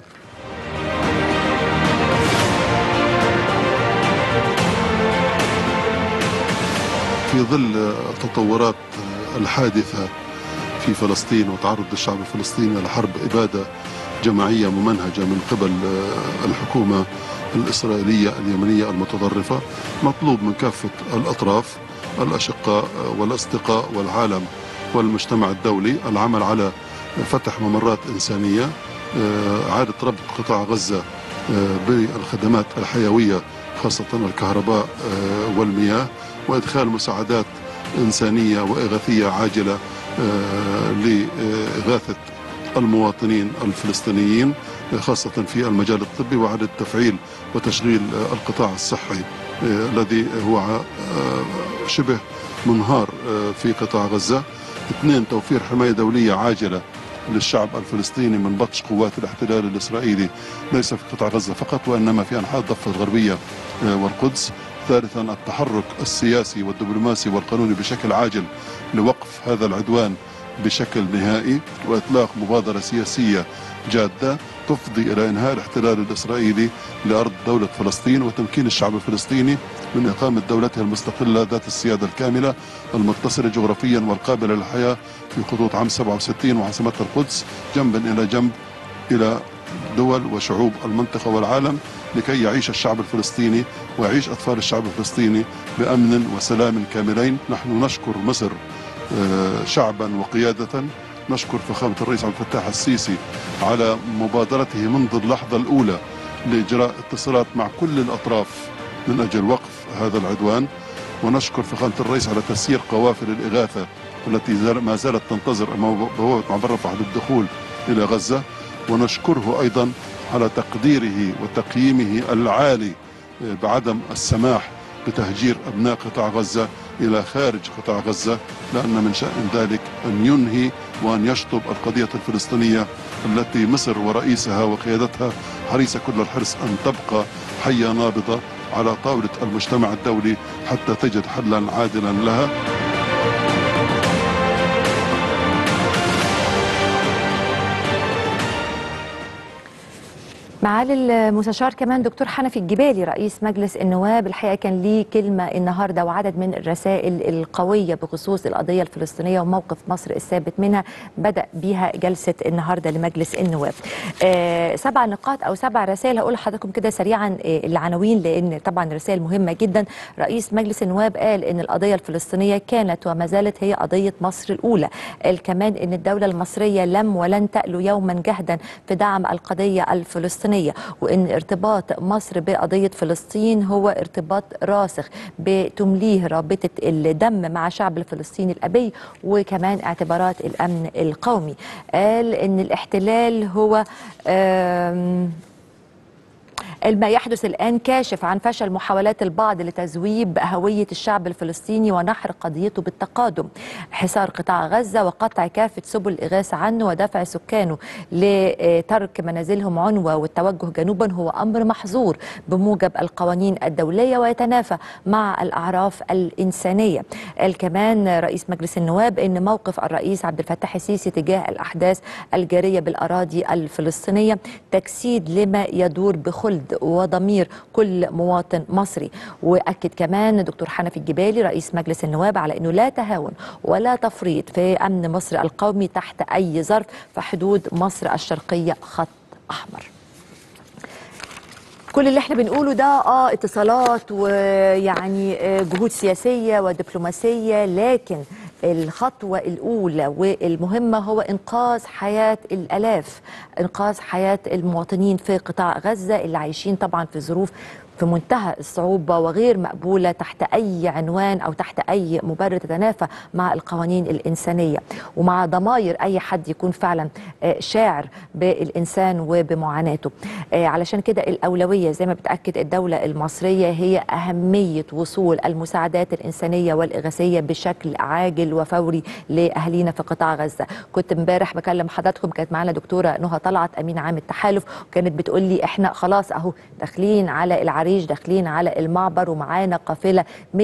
في ظل التطورات الحادثة في فلسطين وتعرض الشعب الفلسطيني لحرب إبادة جماعية ممنهجة من قبل الحكومة الإسرائيلية اليمنية المتطرفة مطلوب من كافة الأطراف الأشقاء والأصدقاء والعالم والمجتمع الدولي العمل على فتح ممرات إنسانية إعادة ربط قطاع غزة بالخدمات الحيوية خاصة الكهرباء والمياه وإدخال مساعدات إنسانية وإغاثية عاجلة لإغاثة المواطنين الفلسطينيين خاصة في المجال الطبي وإعادة تفعيل وتشغيل القطاع الصحي الذي هو شبه منهار في قطاع غزة اثنين توفير حماية دولية عاجلة للشعب الفلسطيني من بطش قوات الاحتلال الإسرائيلي ليس في قطاع غزة فقط وإنما في أنحاء الضفة الغربية والقدس ثالثا التحرك السياسي والدبلوماسي والقانوني بشكل عاجل لوقف هذا العدوان بشكل نهائي وإطلاق مبادرة سياسية جادة تفضي إلى إنهاء الاحتلال الإسرائيلي لأرض دولة فلسطين وتمكين الشعب الفلسطيني من إقامة دولته المستقلة ذات السيادة الكاملة المتصلة جغرافيا والقابلة للحياة في خطوط عام 67 وعاصمتها القدس جنبا إلى جنب إلى دول وشعوب المنطقة والعالم لكي يعيش الشعب الفلسطيني ويعيش أطفال الشعب الفلسطيني بأمن وسلام كاملين نحن نشكر مصر شعبا وقيادة نشكر فخامة الرئيس عبد الفتاح السيسي على مبادرته منذ اللحظة الأولى لإجراء اتصالات مع كل الأطراف من أجل وقف هذا العدوان ونشكر فخامة الرئيس على تسيير قوافل الإغاثة التي ما زالت تنتظر بوابة معبر رفح للدخول إلى غزة ونشكره أيضا على تقديره وتقييمه العالي بعدم السماح بتهجير أبناء قطاع غزة إلى خارج قطاع غزة لأن من شأن ذلك أن ينهي وأن يشطب القضية الفلسطينية التي مصر ورئيسها وقيادتها حريصة كل الحرص أن تبقى حية نابضة على طاولة المجتمع الدولي حتى تجد حلا عادلا لها معالي المستشار كمان دكتور حنفي الجبالي رئيس مجلس النواب الحقيقه كان ليه كلمه النهارده وعدد من الرسائل القويه بخصوص القضيه الفلسطينيه وموقف مصر الثابت منها بدا بيها جلسه النهارده لمجلس النواب. آه سبع نقاط او سبع رسائل هقول لحضراتكم كده سريعا آه العناوين لان طبعا رسائل مهمه جدا رئيس مجلس النواب قال ان القضيه الفلسطينيه كانت وما زالت هي قضيه مصر الاولى. قال كمان ان الدوله المصريه لم ولن تألو يوما جهدا في دعم القضيه الفلسطينيه الفلسطينية وإن ارتباط مصر بقضية فلسطين هو ارتباط راسخ بتمليه رابطة الدم مع الشعب الفلسطيني الأبي وكمان اعتبارات الأمن القومي قال إن الاحتلال هو ما يحدث الآن كاشف عن فشل محاولات البعض لتذويب هوية الشعب الفلسطيني ونحر قضيته بالتقادم حصار قطاع غزة وقطع كافة سبل الإغاثة عنه ودفع سكانه لترك منازلهم عنوة والتوجه جنوبا هو أمر محظور بموجب القوانين الدولية ويتنافى مع الأعراف الإنسانية قال كمان رئيس مجلس النواب إن موقف الرئيس عبد الفتاح السيسي تجاه الأحداث الجارية بالأراضي الفلسطينية تجسيد لما يدور بخلد وضمير كل مواطن مصري وأكد كمان دكتور حنفي الجبالي رئيس مجلس النواب على أنه لا تهاون ولا تفريط في أمن مصر القومي تحت أي ظرف في حدود مصر الشرقية خط أحمر كل اللي احنا بنقوله ده اه اتصالات ويعني آه، جهود سياسيه ودبلوماسيه لكن الخطوه الاولى والمهمه هو انقاذ حياه الالاف انقاذ حياه المواطنين في قطاع غزه اللي عايشين طبعا في ظروف في منتهى الصعوبة وغير مقبولة تحت أي عنوان أو تحت أي مبرر تتنافى مع القوانين الإنسانية ومع ضماير أي حد يكون فعلا آه، شاعر بالإنسان وبمعاناته آه، علشان كده الأولوية زي ما بتأكد الدولة المصرية هي أهمية وصول المساعدات الإنسانية والإغاثية بشكل عاجل وفوري لأهالينا في قطاع غزة كنت امبارح بكلم حضراتكم كانت معانا دكتورة نهى طلعت أمين عام التحالف وكانت بتقول لي إحنا خلاص أهو داخلين على العريش داخلين على المعبر ومعانا قافلة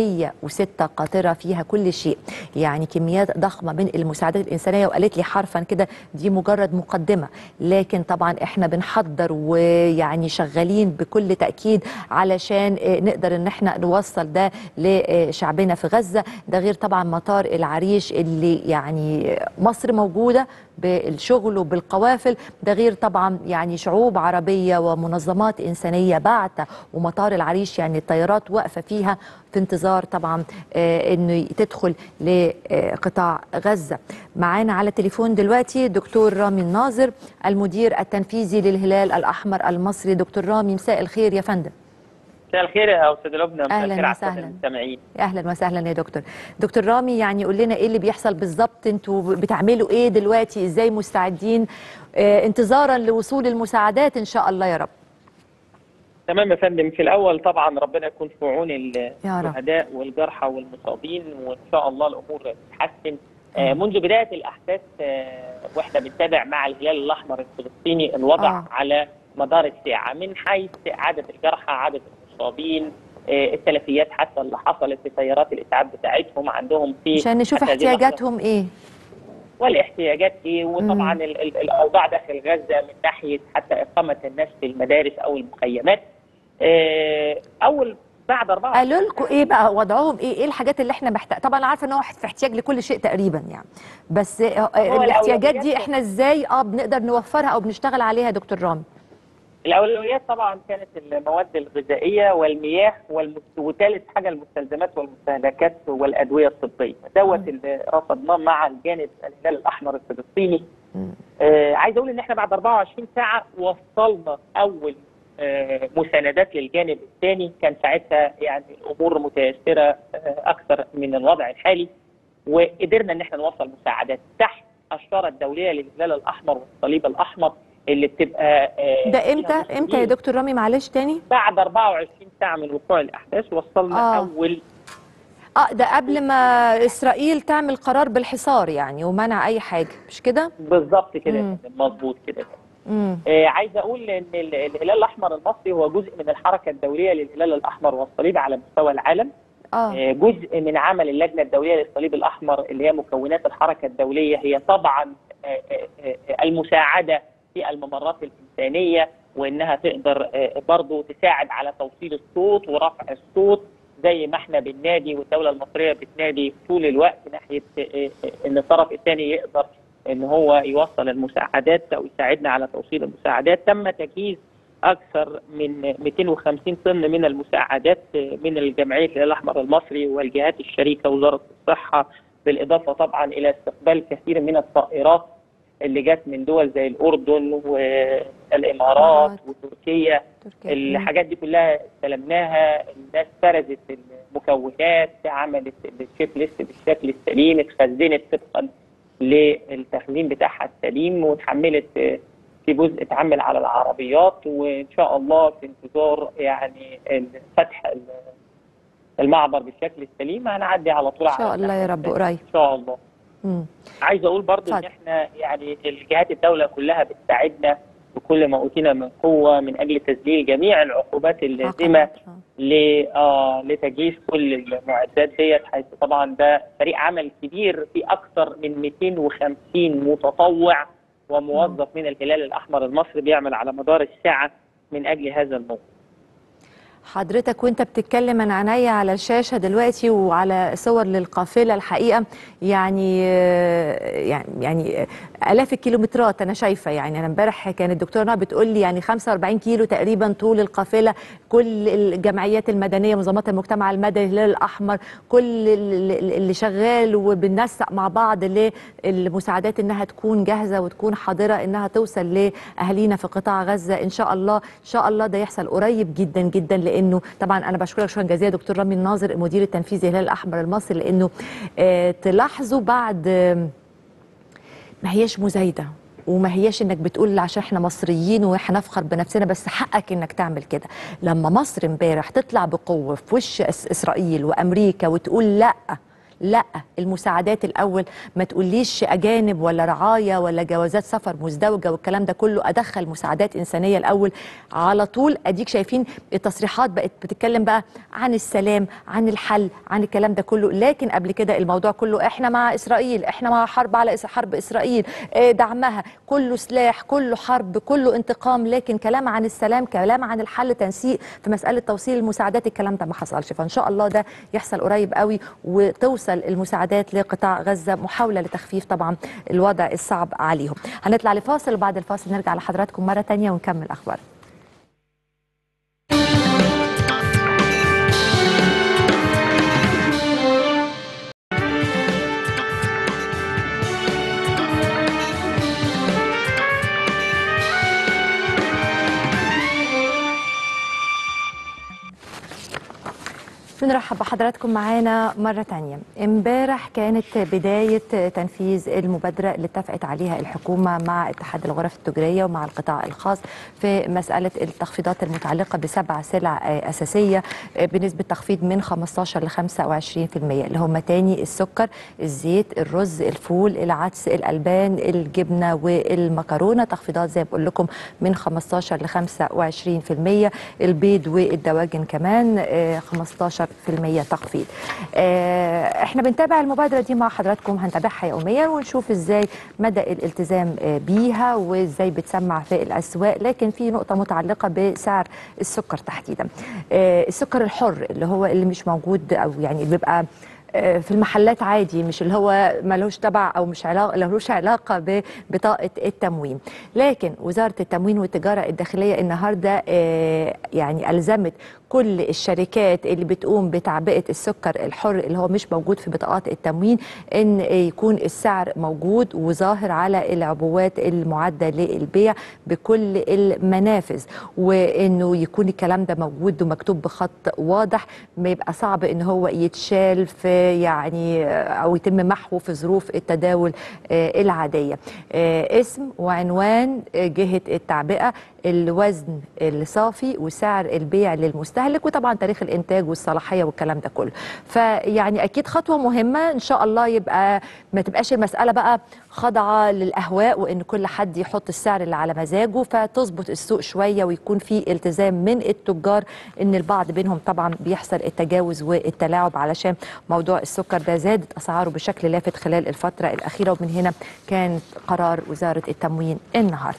106 قاطرة فيها كل شيء يعني كميات ضخمة من المساعدات الإنسانية وقالت لي حرفا كده دي مجرد مقدمة لكن طبعا إحنا بنحضر ويعني شغالين بكل تأكيد علشان آه، نقدر إن إحنا نوصل ده لشعبنا في غزة ده غير طبعا مطار العريش اللي يعني مصر موجودة بالشغل وبالقوافل ده غير طبعا يعني شعوب عربية ومنظمات إنسانية بعتة ومطار العريش يعني الطيارات واقفة فيها في انتظار طبعا آه، انه تدخل لقطاع غزة معانا على التليفون دلوقتي دكتور رامي الناظر المدير التنفيذي للهلال الأحمر المصري دكتور رامي مساء الخير يا فندم مساء الخير يا استاذ لبنى مساء أهلاً الخير على السادة وسهلاً. المستمعين اهلا وسهلا يا دكتور دكتور رامي يعني قول لنا ايه اللي بيحصل بالظبط انتوا بتعملوا ايه دلوقتي ازاي مستعدين آه انتظارا لوصول المساعدات ان شاء الله يا رب تمام يا فندم في الاول طبعا ربنا يكون في عون ال- يا رب. الشهداء والجرحى والمصابين وان شاء الله الامور تتحسن آه، منذ بدايه الاحداث آه، واحنا بنتابع مع الهلال الاحمر الفلسطيني الوضع آه. آه. على مدار الساعه من حيث عدد الجرحى عدد المصابين آه، التلفيات حتى اللي حصلت في سيارات الاسعاف بتاعتهم عندهم في عشان نشوف حتى هذه اللحظة. احتياجاتهم ايه والاحتياجات ايه وطبعا مم. ال- ال- الاوضاع داخل غزه من ناحيه حتى اقامه الناس في المدارس او المخيمات آه، اول بعد 4 قالوا لكم ايه بقى وضعهم ايه ايه الحاجات اللي احنا محتاج طبعا انا عارفه ان هو في احتياج لكل شيء تقريبا يعني بس آه، آه، الاحتياجات دي الأولويات- احنا ازاي اه بنقدر نوفرها او بنشتغل عليها يا دكتور رامي الاولويات طبعا كانت المواد الغذائيه والمياه والمس... وثالث حاجه المستلزمات والمستهلكات والادويه الطبيه دوت اللي رصدناه مع الجانب الهلال الاحمر الفلسطيني مم. آه عايز اقول ان احنا بعد 24 ساعه وصلنا اول آه مساندات للجانب الثاني كان ساعتها يعني الامور متيسره آه اكثر من الوضع الحالي وقدرنا ان احنا نوصل مساعدات تحت الشاره الدوليه للهلال الاحمر والصليب الاحمر اللي بتبقى آه ده فيها امتى امتى يا مسؤولين. دكتور رامي معلش تاني بعد 24 ساعه من وقوع الاحداث وصلنا آه. آه. اول اه ده قبل ما اسرائيل تعمل قرار بالحصار يعني ومنع اي حاجه مش كده بالظبط كده مم. مظبوط كده امم آه عايز اقول ان ال- الهلال الاحمر المصري هو جزء من الحركه الدوليه للهلال الاحمر والصليب على مستوى العالم اه آه جزء من عمل اللجنه الدوليه للصليب الاحمر اللي هي مكونات الحركه الدوليه هي طبعا آه، آه، آه، المساعده في الممرات الانسانيه وانها تقدر آه، برضو تساعد على توصيل الصوت ورفع الصوت زي ما احنا بننادي والدوله المصريه بتنادي طول الوقت ناحيه آه، آه، ان الطرف الثاني يقدر ان هو يوصل المساعدات او يساعدنا على توصيل المساعدات تم تجهيز اكثر من 250 طن من المساعدات من الجمعيه الهلال الاحمر المصري والجهات الشريكه وزاره الصحه بالاضافه طبعا الى استقبال كثير من الطائرات اللي جت من دول زي الاردن والامارات الإمارات. وتركيا تركيا الحاجات دي كلها استلمناها الناس فرزت المكونات عملت الشيك ليست بالشكل السليم اتخزنت طبقا للتخزين بتاعها السليم واتحملت آه، في جزء اتعمل على العربيات وان شاء الله في انتظار يعني فتح ال- المعبر بالشكل السليم هنعدي على طول ان شاء على الله يا رب قريب ان شاء الله مم. عايز اقول برضو ان اتفضل. احنا يعني الجهات الدوله كلها بتساعدنا بكل ما اوتينا من قوه من اجل تسجيل جميع العقوبات اللازمه عقبات. آه. ل آه لتجهيز كل المعدات ديت حيث طبعا ده فريق عمل كبير في اكثر من 250 متطوع وموظف من الهلال الاحمر المصري بيعمل على مدار الساعه من اجل هذا الموضوع. حضرتك وانت بتتكلم انا عينيا على الشاشه دلوقتي وعلى صور للقافله الحقيقه يعني يعني يعني الاف الكيلومترات انا شايفه يعني انا امبارح كانت الدكتوره نهى بتقول لي يعني 45 كيلو تقريبا طول القافله كل الجمعيات المدنيه منظمات المجتمع المدني الهلال الاحمر كل ال- اللي شغال وبننسق مع بعض للمساعدات انها تكون جاهزه وتكون حاضره انها توصل لاهالينا في قطاع غزه ان شاء الله ان شاء الله ده يحصل قريب جدا جدا لانه طبعا انا بشكرك شكرا جزيلا دكتور رامي الناظر المدير التنفيذي للهلال الاحمر المصري لانه آه تلاحظوا بعد آه ما هياش مزايده وما هياش انك بتقول عشان احنا مصريين واحنا نفخر بنفسنا بس حقك انك تعمل كده لما مصر امبارح تطلع بقوه في وش إس- اسرائيل وامريكا وتقول لا لا المساعدات الاول ما تقوليش اجانب ولا رعايا ولا جوازات سفر مزدوجه والكلام ده كله ادخل مساعدات انسانيه الاول على طول اديك شايفين التصريحات بقت بتتكلم بقى عن السلام عن الحل عن الكلام ده كله لكن قبل كده الموضوع كله احنا مع اسرائيل احنا مع حرب على إس- حرب اسرائيل آه، دعمها كله سلاح كله حرب كله انتقام لكن كلام عن السلام كلام عن الحل تنسيق في مساله توصيل المساعدات الكلام ده ما حصلش فان شاء الله ده يحصل قريب قوي وتوصل المساعدات لقطاع غزه محاوله لتخفيف طبعا الوضع الصعب عليهم هنطلع لفاصل وبعد الفاصل نرجع لحضراتكم مره تانية ونكمل اخبار بنرحب بحضراتكم معانا مرة تانية امبارح كانت بداية تنفيذ المبادرة اللي اتفقت عليها الحكومة مع اتحاد الغرف التجارية ومع القطاع الخاص في مسألة التخفيضات المتعلقة بسبع سلع آه، أساسية آه، بنسبة تخفيض من 15 ل 25% اللي هم تاني السكر الزيت الرز الفول العدس الألبان الجبنة والمكرونة تخفيضات زي ما بقول لكم من 15 ل 25% البيض والدواجن كمان آه، 15% تخفيض آه، احنا بنتابع المبادرة دي مع حضراتكم هنتابعها يوميا ونشوف ازاي مدى الالتزام آه، بيها وازاي بتسمع في الاسواق لكن في نقطة متعلقة بسعر السكر تحديدا آه، السكر الحر اللي هو اللي مش موجود او يعني بيبقى آه، في المحلات عادي مش اللي هو ملوش تبع او مش علاقه ملوش علاقه ببطاقه التموين لكن وزاره التموين والتجاره الداخليه النهارده آه، يعني الزمت كل الشركات اللي بتقوم بتعبئه السكر الحر اللي هو مش موجود في بطاقات التموين ان يكون السعر موجود وظاهر على العبوات المعده للبيع بكل المنافذ وانه يكون الكلام ده موجود ومكتوب بخط واضح ما يبقى صعب ان هو يتشال في يعني او يتم محوه في ظروف التداول آه، العاديه آه، اسم وعنوان آه، جهه التعبئه الوزن الصافي وسعر البيع للمستهلك وطبعا تاريخ الانتاج والصلاحيه والكلام ده كله فيعني اكيد خطوه مهمه ان شاء الله يبقى ما تبقاش المساله بقى خاضعه للاهواء وان كل حد يحط السعر اللي على مزاجه فتظبط السوق شويه ويكون في التزام من التجار ان البعض بينهم طبعا بيحصل التجاوز والتلاعب علشان موضوع السكر ده زادت اسعاره بشكل لافت خلال الفتره الاخيره ومن هنا كان قرار وزاره التموين النهارده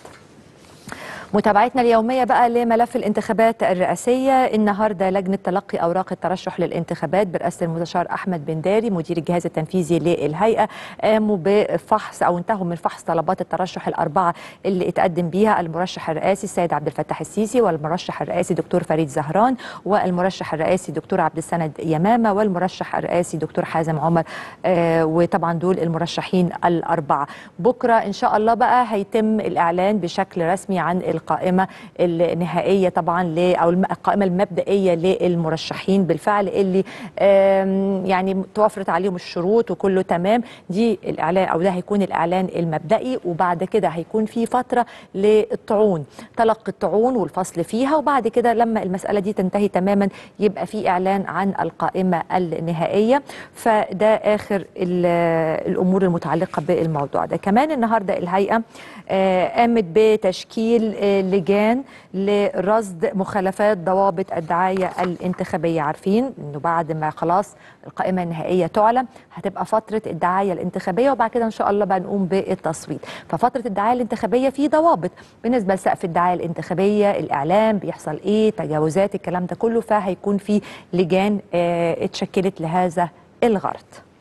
متابعتنا اليومية بقى لملف الانتخابات الرئاسية النهاردة لجنة تلقي أوراق الترشح للانتخابات برئاسة المستشار أحمد بن داري مدير الجهاز التنفيذي للهيئة قاموا بفحص أو انتهوا من فحص طلبات الترشح الأربعة اللي اتقدم بيها المرشح الرئاسي السيد عبد الفتاح السيسي والمرشح الرئاسي دكتور فريد زهران والمرشح الرئاسي دكتور عبد السند يمامة والمرشح الرئاسي دكتور حازم عمر آه وطبعا دول المرشحين الأربعة بكرة إن شاء الله بقى هيتم الإعلان بشكل رسمي عن القائمه النهائيه طبعا ل او الم- القائمه المبدئيه للمرشحين بالفعل اللي آم، يعني توفرت عليهم الشروط وكله تمام دي الاعلان او ده هيكون الاعلان المبدئي وبعد كده هيكون في فتره للطعون تلقي الطعون والفصل فيها وبعد كده لما المساله دي تنتهي تماما يبقى في اعلان عن القائمه النهائيه فده اخر ال- الامور المتعلقه بالموضوع ده كمان النهارده الهيئه آه، قامت بتشكيل آه، لجان لرصد مخالفات ضوابط الدعايه الانتخابيه عارفين انه بعد ما خلاص القائمه النهائيه تعلن هتبقى فتره الدعايه الانتخابيه وبعد كده ان شاء الله بقى نقوم بالتصويت ففتره الدعايه الانتخابيه في ضوابط بالنسبه لسقف الدعايه الانتخابيه الاعلام بيحصل ايه تجاوزات الكلام ده كله فهيكون في لجان آه، اتشكلت لهذا الغرض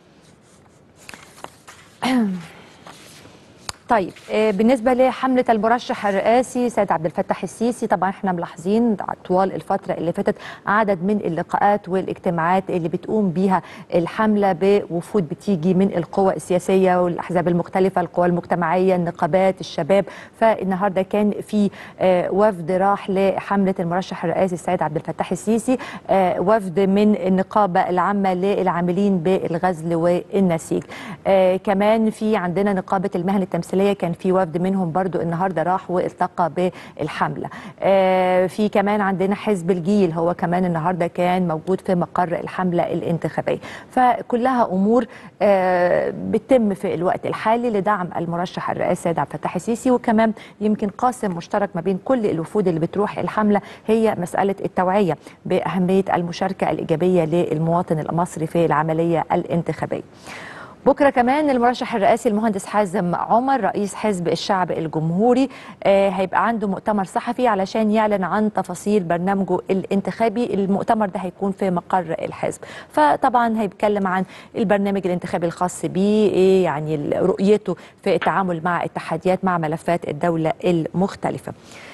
طيب آه، بالنسبه لحمله المرشح الرئاسي سيد عبد الفتاح السيسي طبعا احنا ملاحظين طوال الفتره اللي فاتت عدد من اللقاءات والاجتماعات اللي بتقوم بيها الحمله بوفود بتيجي من القوى السياسيه والاحزاب المختلفه القوى المجتمعيه النقابات الشباب فالنهارده كان في آه، وفد راح لحمله المرشح الرئاسي السيد عبد الفتاح السيسي آه، وفد من النقابه العامه للعاملين بالغزل والنسيج آه، كمان في عندنا نقابه المهن التمثيليه كان في وفد منهم برضو النهارده راح والتقى بالحمله آه، في كمان عندنا حزب الجيل هو كمان النهارده كان موجود في مقر الحمله الانتخابيه فكلها امور آه، بتتم في الوقت الحالي لدعم المرشح الرئاسي سيد عبد الفتاح السيسي وكمان يمكن قاسم مشترك ما بين كل الوفود اللي بتروح الحمله هي مساله التوعيه باهميه المشاركه الايجابيه للمواطن المصري في العمليه الانتخابيه بكره كمان المرشح الرئاسي المهندس حازم عمر رئيس حزب الشعب الجمهوري آه، هيبقى عنده مؤتمر صحفي علشان يعلن عن تفاصيل برنامجه الانتخابي المؤتمر ده هيكون في مقر الحزب فطبعا هيتكلم عن البرنامج الانتخابي الخاص بيه ايه يعني ال- رؤيته في التعامل مع التحديات مع ملفات الدوله المختلفه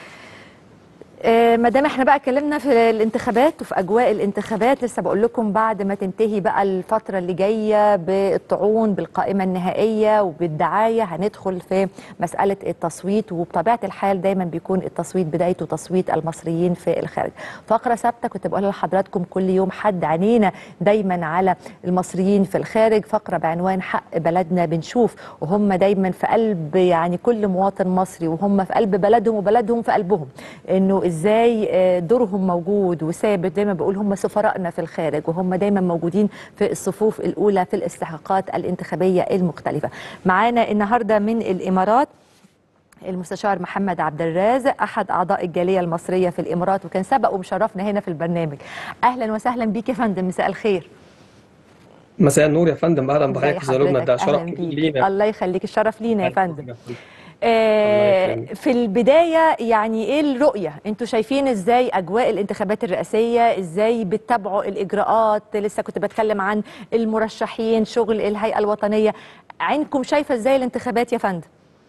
ما دام احنا بقى اتكلمنا في الانتخابات وفي اجواء الانتخابات لسه بقول لكم بعد ما تنتهي بقى الفتره اللي جايه بالطعون بالقائمه النهائيه وبالدعايه هندخل في مساله التصويت وبطبيعه الحال دايما بيكون التصويت بدايته تصويت المصريين في الخارج فقره ثابته كنت بقولها لحضراتكم كل يوم حد عينينا دايما على المصريين في الخارج فقره بعنوان حق بلدنا بنشوف وهم دايما في قلب يعني كل مواطن مصري وهم في قلب بلدهم وبلدهم في قلبهم انه ازاي آه، دورهم موجود وثابت دايما بقول هم سفرائنا في الخارج وهم دايما موجودين في الصفوف الاولى في الاستحقاقات الانتخابيه المختلفه معانا النهارده من الامارات المستشار محمد عبد الرازق احد اعضاء الجاليه المصريه في الامارات وكان سبق ومشرفنا هنا في البرنامج اهلا وسهلا بيك يا فندم مساء الخير مساء النور يا فندم اهلا ازي بحضرتك في زيارتنا ده حضرتك؟ شرف أهلاً كبير بيك. لينا الله يخليك الشرف لينا يا فندم الله آه، يكرمك. في البداية يعني ايه الرؤية انتوا شايفين ازاي اجواء الانتخابات الرئاسية ازاي بتتابعوا الاجراءات لسه كنت بتكلم عن المرشحين شغل الهيئة الوطنية عينكم شايفة ازاي الانتخابات يا فندم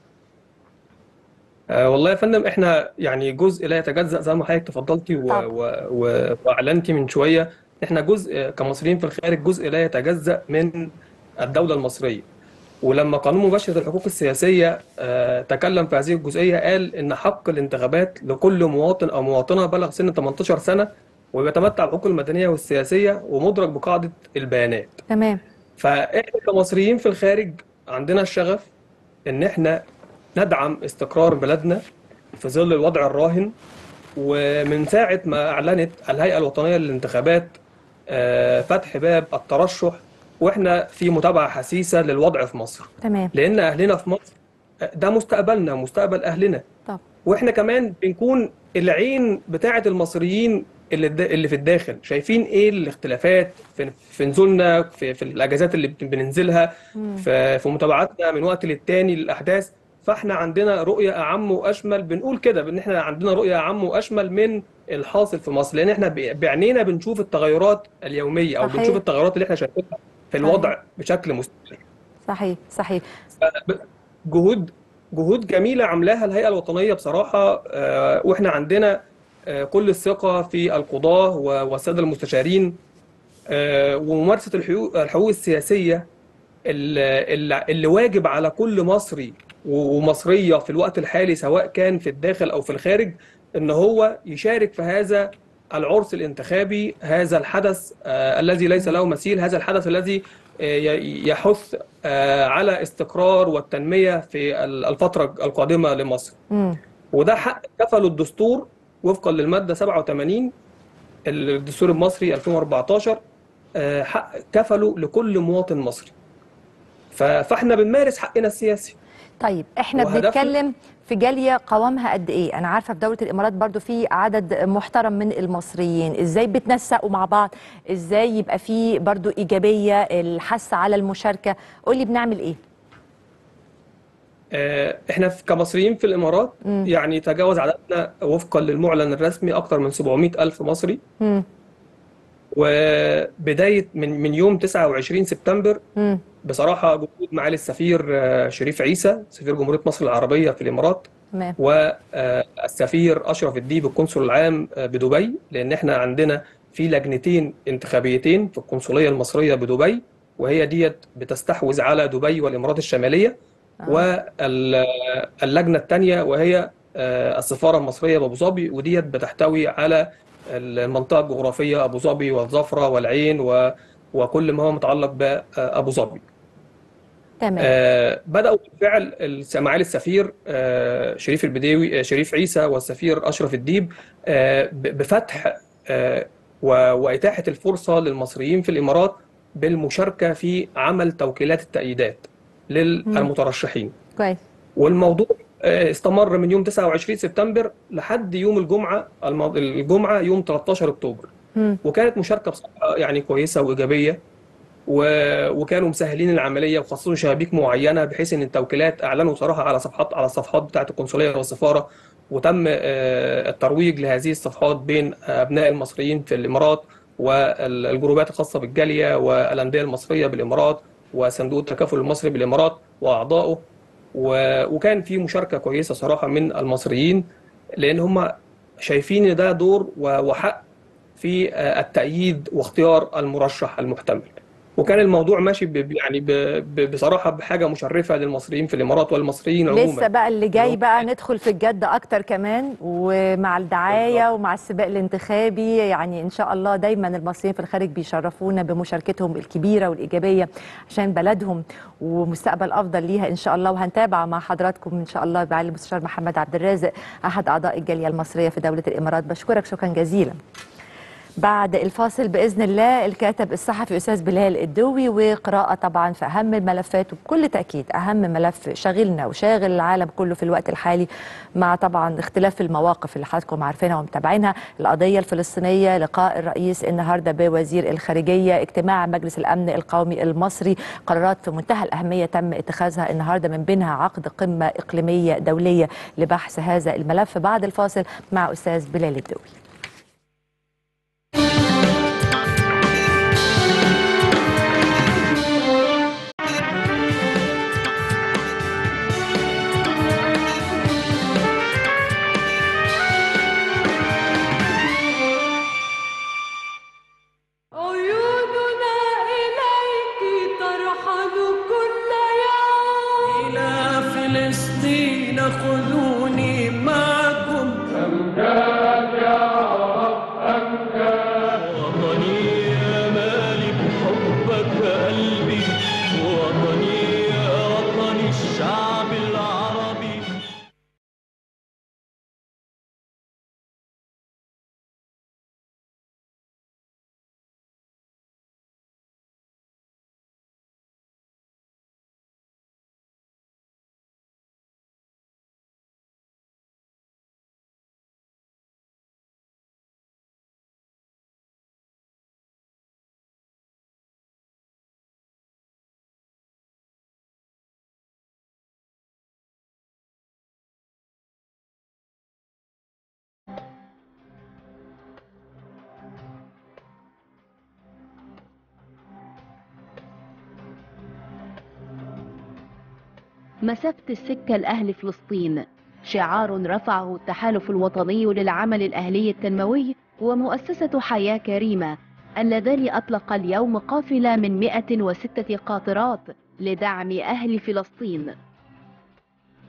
آه والله يا فندم احنا يعني جزء لا يتجزأ زي ما حضرتك تفضلتي و... طبعا. و... و... واعلنتي من شويه احنا جزء كمصريين في الخارج جزء لا يتجزأ من الدوله المصريه ولما قانون مباشرة الحقوق السياسية آه، تكلم في هذه الجزئية قال إن حق الانتخابات لكل مواطن أو مواطنة بلغ سن 18 سنة ويتمتع بالحقوق المدنية والسياسية ومدرج بقاعدة البيانات تمام فاحنا كمصريين في الخارج عندنا الشغف ان احنا ندعم استقرار بلدنا في ظل الوضع الراهن ومن ساعة ما أعلنت الهيئة الوطنية للانتخابات آه، فتح باب الترشح واحنا في متابعة حسيسة للوضع في مصر تمام لأن أهلنا في مصر آه، ده مستقبلنا مستقبل أهلنا طب واحنا كمان بنكون العين بتاعه المصريين اللي الد- اللي في الداخل شايفين ايه الاختلافات في في نزولنا في, في الاجازات اللي بن- بننزلها في, في متابعتنا من وقت للتاني للاحداث فاحنا عندنا رؤيه اعم واشمل بنقول كده ان احنا عندنا رؤيه اعم واشمل من الحاصل في مصر لان احنا ب- بعينينا بنشوف التغيرات اليوميه او صحيح. بنشوف التغيرات اللي احنا شايفينها في الوضع بشكل مستمر صحيح صحيح جهود جهود جميلة عاملاها الهيئة الوطنية بصراحة آه، واحنا عندنا آه، كل الثقة في القضاة و- والسادة المستشارين آه، وممارسة الحقوق الحقوق السياسية اللي, اللي اللي واجب على كل مصري و- ومصريه في الوقت الحالي سواء كان في الداخل او في الخارج ان هو يشارك في هذا العرس الانتخابي هذا الحدث آه الذي ليس له مثيل هذا الحدث الذي آه، ي- يحث آه على استقرار والتنميه في ال- الفتره القادمه لمصر مم. وده حق كفله الدستور وفقا للماده 87 الدستور المصري 2014 آه، حق كفله لكل مواطن مصري ف- فاحنا بنمارس حقنا السياسي طيب احنا وهدفنا- بنتكلم في جاليه قوامها قد ايه انا عارفه في دوله الامارات برضو في عدد محترم من المصريين ازاي بتنسقوا مع بعض ازاي يبقى في برضو ايجابيه الحث على المشاركه قولي بنعمل ايه آه، احنا في- كمصريين في الامارات مم. يعني تجاوز عددنا وفقا للمعلن الرسمي اكثر من 700 الف مصري مم. وبدايه من من يوم 29 سبتمبر مم. بصراحه وجود معالي السفير آه، شريف عيسى سفير جمهوريه مصر العربيه في الامارات تمام والسفير اشرف الديب القنصل العام آه، بدبي لان احنا عندنا في لجنتين انتخابيتين في القنصليه المصريه بدبي وهي ديت بتستحوذ على دبي والامارات الشماليه آه. واللجنه الثانيه وهي آه، السفاره المصريه بابو ظبي وديت بتحتوي على المنطقه الجغرافيه ابو ظبي والظفره والعين و وكل ما هو متعلق بابو ظبي تمام آه، بدأوا بالفعل الس- معالي السفير آه، شريف البديوي آه، شريف عيسى والسفير أشرف الديب آه، ب- بفتح آه، و- وإتاحة الفرصة للمصريين في الإمارات بالمشاركة في عمل توكيلات التأييدات للمترشحين كويس والموضوع آه، استمر من يوم 29 سبتمبر لحد يوم الجمعة الماض- الجمعة يوم 13 أكتوبر مم. وكانت مشاركة بصراحة يعني كويسة وإيجابية و- وكانوا مسهلين العمليه وخصصوا شبابيك معينه بحيث ان التوكيلات اعلنوا صراحه على صفحات على الصفحات بتاعه القنصليه والسفاره وتم آه، الترويج لهذه الصفحات بين ابناء المصريين في الامارات والجروبات الخاصه بالجاليه والانديه المصريه بالامارات وصندوق التكافل المصري بالامارات واعضائه و- وكان في مشاركه كويسه صراحه من المصريين لان هم شايفين ان ده دور و- وحق في آه، التأييد واختيار المرشح المحتمل وكان الموضوع ماشي ب- يعني ب- ب- بصراحة بحاجة مشرفة للمصريين في الإمارات والمصريين لسه عموما بقى اللي جاي اللي هو- بقى ندخل في الجد اكتر كمان ومع الدعايه بالظبط. ومع السباق الانتخابي يعني ان شاء الله دايما المصريين في الخارج بيشرفونا بمشاركتهم الكبيره والايجابيه عشان بلدهم ومستقبل افضل ليها ان شاء الله وهنتابع مع حضراتكم ان شاء الله معالي المستشار محمد عبد الرازق احد اعضاء الجاليه المصريه في دوله الامارات بشكرك شكرا جزيلا بعد الفاصل باذن الله الكاتب الصحفي استاذ بلال الدوي وقراءه طبعا في اهم الملفات وبكل تاكيد اهم ملف شاغلنا وشاغل العالم كله في الوقت الحالي مع طبعا اختلاف المواقف اللي حضراتكم عارفينها ومتابعينها القضيه الفلسطينيه لقاء الرئيس النهارده بوزير الخارجيه اجتماع مجلس الامن القومي المصري قرارات في منتهى الاهميه تم اتخاذها النهارده من بينها عقد قمه اقليميه دوليه لبحث هذا الملف بعد الفاصل مع استاذ بلال الدوي عيوننا إليك ترحل كل يوم إلى فلسطين خذوني معكم أمجاد يا رب أمجاد وطني يا مالك حبك قلبي وطني يا وطني الشعب العربي مسافة السكة لأهل فلسطين شعار رفعه التحالف الوطني للعمل الأهلي التنموي ومؤسسة حياة كريمة اللذان أطلق اليوم قافلة من 106 قاطرات لدعم أهل فلسطين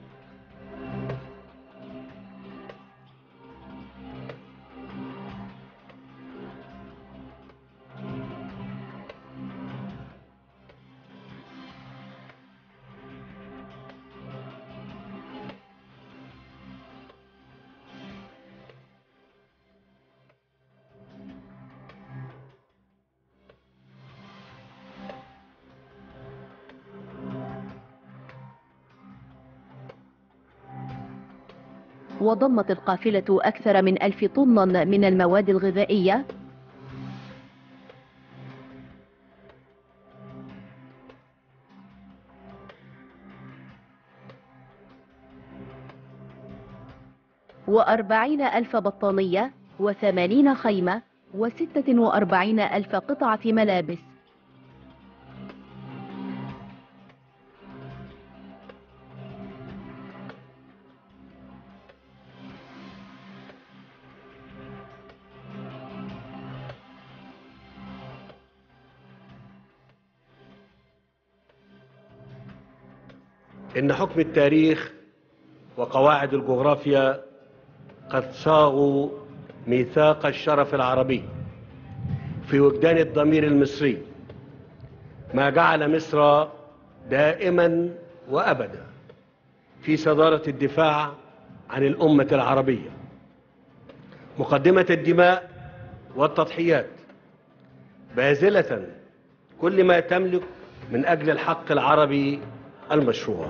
وضمت القافلة أكثر من ألف طن من المواد الغذائية وأربعين ألف بطانية وثمانين خيمة وستة وأربعين ألف قطعة ملابس إن حكم التاريخ وقواعد الجغرافيا قد صاغوا ميثاق الشرف العربي في وجدان الضمير المصري ما جعل مصر دائما وأبدا في صدارة الدفاع عن الأمة العربية مقدمة الدماء والتضحيات باذلة كل ما تملك من أجل الحق العربي المشروع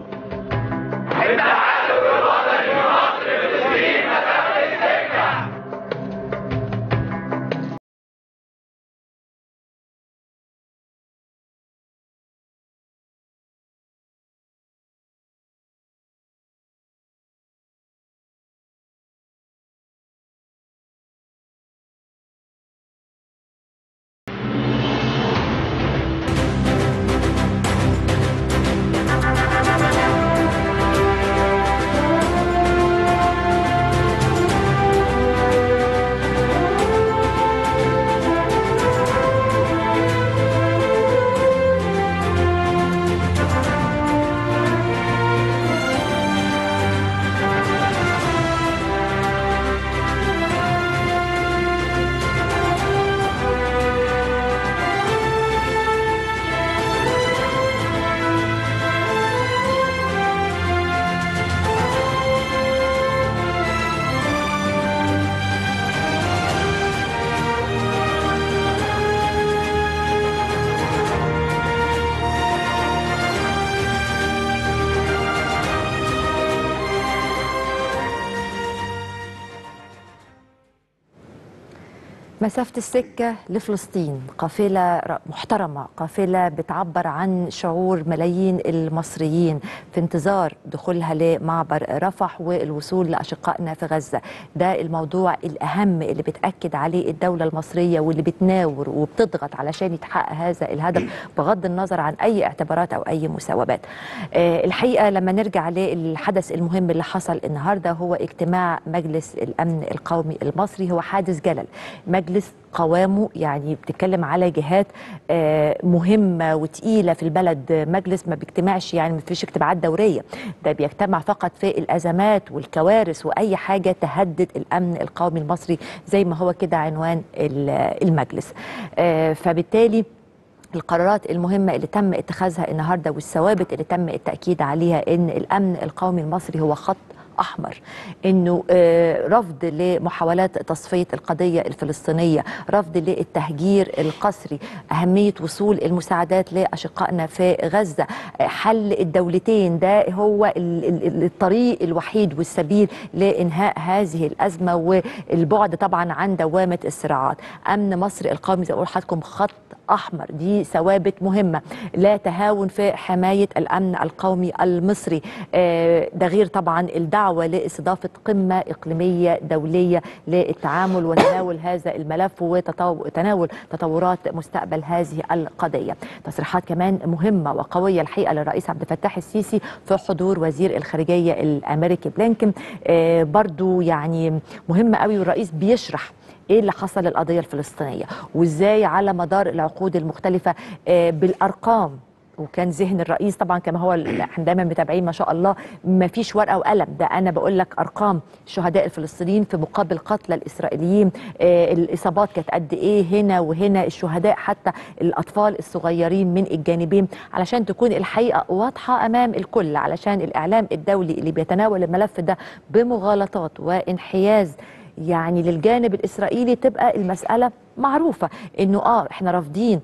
مسافة السكة لفلسطين قافلة ر- محترمة قافلة بتعبر عن شعور ملايين المصريين في انتظار دخولها لمعبر رفح والوصول لأشقائنا في غزة ده الموضوع الأهم اللي بتأكد عليه الدولة المصرية واللي بتناور وبتضغط علشان يتحقق هذا الهدف بغض النظر عن أي اعتبارات أو أي مساومات آه، الحقيقة لما نرجع للحدث المهم اللي حصل النهاردة هو اجتماع مجلس الأمن القومي المصري هو حادث جلل مجلس قوامه يعني بتتكلم على جهات آه، مهمة وتقيلة في البلد آه، مجلس ما بيجتمعش يعني ما فيش اجتماعات دورية ده بيجتمع فقط في الأزمات والكوارث وأي حاجة تهدد الأمن القومي المصري زي ما هو كده عنوان ال- المجلس آه، فبالتالي القرارات المهمة اللي تم اتخاذها النهاردة والثوابت اللي تم التأكيد عليها إن الأمن القومي المصري هو خط أحمر إنه آه، رفض لمحاولات تصفية القضية الفلسطينية رفض للتهجير القسري أهمية وصول المساعدات لأشقائنا في غزة آه، حل الدولتين ده هو ال- ال- ال- الطريق الوحيد والسبيل لإنهاء هذه الأزمة والبعد طبعا عن دوامة الصراعات أمن مصر القومي زي ما أقول لحضراتكم خط أحمر دي ثوابت مهمة لا تهاون في حماية الأمن القومي المصري آه، ده غير طبعا الدعوة لاستضافة قمة إقليمية دولية للتعامل وتناول هذا الملف وتناول تطورات مستقبل هذه القضية تصريحات كمان مهمة وقوية الحقيقة للرئيس عبد الفتاح السيسي في حضور وزير الخارجية الأمريكي بلينكن آه، برضو يعني مهمة قوي والرئيس بيشرح ايه اللي حصل للقضيه الفلسطينيه وازاي على مدار العقود المختلفه آه، بالارقام وكان ذهن الرئيس طبعا كما هو ال- احنا دايما متابعين ما شاء الله ما فيش ورقه وقلم ده انا بقول لك ارقام الشهداء الفلسطينيين في مقابل قتلى الاسرائيليين آه الاصابات كانت قد ايه هنا وهنا الشهداء حتى الاطفال الصغيرين من الجانبين علشان تكون الحقيقه واضحه امام الكل علشان الاعلام الدولي اللي بيتناول الملف ده بمغالطات وانحياز يعني للجانب الاسرائيلي تبقى المساله معروفه انه اه احنا رافضين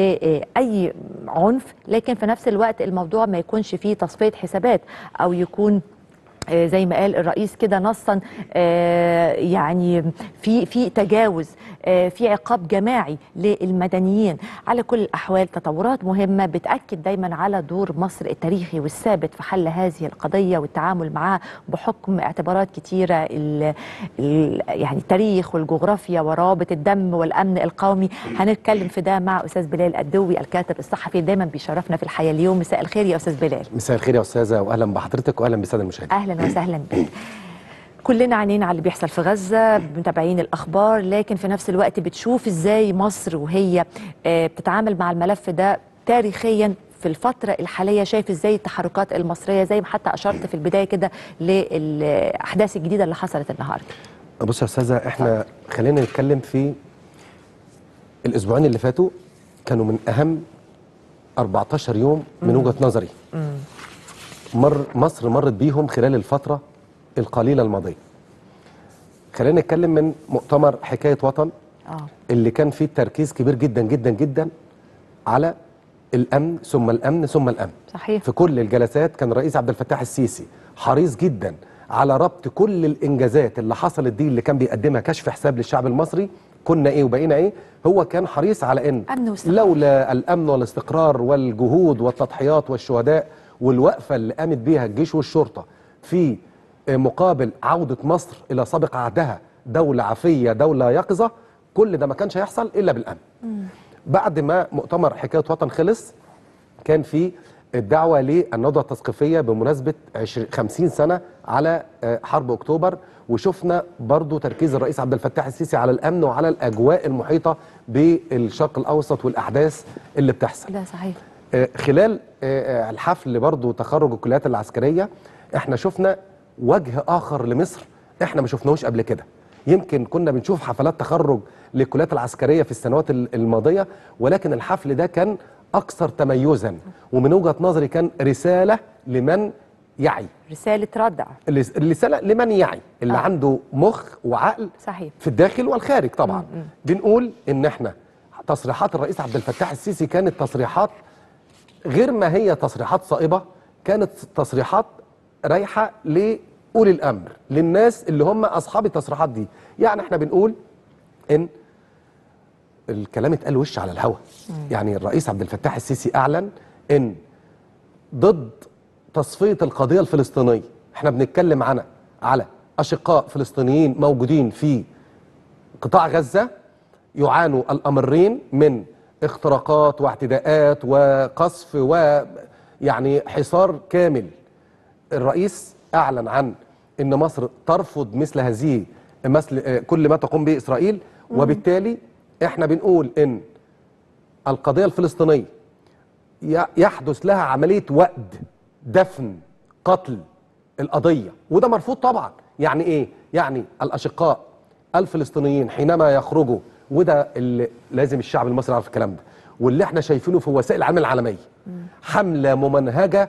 لاي عنف لكن في نفس الوقت الموضوع ما يكونش فيه تصفيه حسابات او يكون آه، زي ما قال الرئيس كده نصا آه، يعني في في تجاوز آه، في عقاب جماعي للمدنيين على كل الاحوال تطورات مهمه بتاكد دايما على دور مصر التاريخي والثابت في حل هذه القضيه والتعامل معها بحكم اعتبارات كتيره ال ال يعني التاريخ والجغرافيا ورابط الدم والامن القومي هنتكلم في ده مع استاذ بلال الدوي الكاتب الصحفي دايما بيشرفنا في الحياه اليوم مساء الخير يا استاذ بلال مساء الخير يا استاذه واهلا بحضرتك واهلا بالساده المشاهدين اهلا وسهلا بك كلنا عينينا على اللي بيحصل في غزة متابعين الأخبار لكن في نفس الوقت بتشوف إزاي مصر وهي آه، بتتعامل مع الملف ده تاريخيا في الفترة الحالية شايف إزاي التحركات المصرية زي ما حتى أشرت في البداية كده للأحداث الجديدة اللي حصلت النهاردة بص يا استاذه احنا خلينا نتكلم في الاسبوعين اللي فاتوا كانوا من اهم 14 يوم من وجهه نظري مر مصر مرت بيهم خلال الفتره القليله الماضيه خلينا نتكلم من مؤتمر حكايه وطن آه. اللي كان فيه تركيز كبير جدا جدا جدا على الامن ثم الامن ثم الامن صحيح في كل الجلسات كان الرئيس عبد الفتاح السيسي حريص جدا على ربط كل الانجازات اللي حصلت دي اللي كان بيقدمها كشف حساب للشعب المصري كنا ايه وبقينا ايه هو كان حريص على ان أمن واستقرار. لولا الامن والاستقرار والجهود والتضحيات والشهداء والوقفه اللي قامت بيها الجيش والشرطه في مقابل عوده مصر الى سابق عهدها دوله عافيه دوله يقظه كل ده ما كانش هيحصل الا بالامن بعد ما مؤتمر حكايه وطن خلص كان في الدعوه للندوه التثقيفيه بمناسبه 20 50 سنه على آه، حرب اكتوبر وشفنا برضو تركيز الرئيس عبد الفتاح السيسي على الامن وعلى الاجواء المحيطه بالشرق الاوسط والاحداث اللي بتحصل لا صحيح آه، خلال آه، آه، الحفل برضو تخرج الكليات العسكريه احنا شفنا وجه اخر لمصر احنا ما شفناهوش قبل كده يمكن كنا بنشوف حفلات تخرج للكليات العسكريه في السنوات ال- الماضيه ولكن الحفل ده كان اكثر تميزا ومن وجهه نظري كان رساله لمن يعي رسالة ردع الرس- الرساله لمن يعي اللي آه. آه. عنده مخ وعقل صحيح في الداخل والخارج طبعا مم، مم. بنقول ان احنا تصريحات الرئيس عبد الفتاح السيسي كانت تصريحات غير ما هي تصريحات صائبه كانت تصريحات رايحه لاولي الامر للناس اللي هم اصحاب التصريحات دي يعني احنا بنقول ان الكلام اتقال وش على الهوا يعني الرئيس عبد الفتاح السيسي اعلن ان ضد تصفيه القضيه الفلسطينيه احنا بنتكلم عنها على اشقاء فلسطينيين موجودين في قطاع غزه يعانوا الامرين من اختراقات واعتداءات وقصف ويعني حصار كامل الرئيس اعلن عن ان مصر ترفض مثل هذه مثل آه، كل ما تقوم به اسرائيل وبالتالي احنا بنقول ان القضيه الفلسطينيه ي- يحدث لها عمليه وأد دفن قتل القضيه وده مرفوض طبعا يعني ايه يعني الاشقاء الفلسطينيين حينما يخرجوا وده اللي لازم الشعب المصري يعرف الكلام ده واللي احنا شايفينه في وسائل العالم العالميه حمله ممنهجه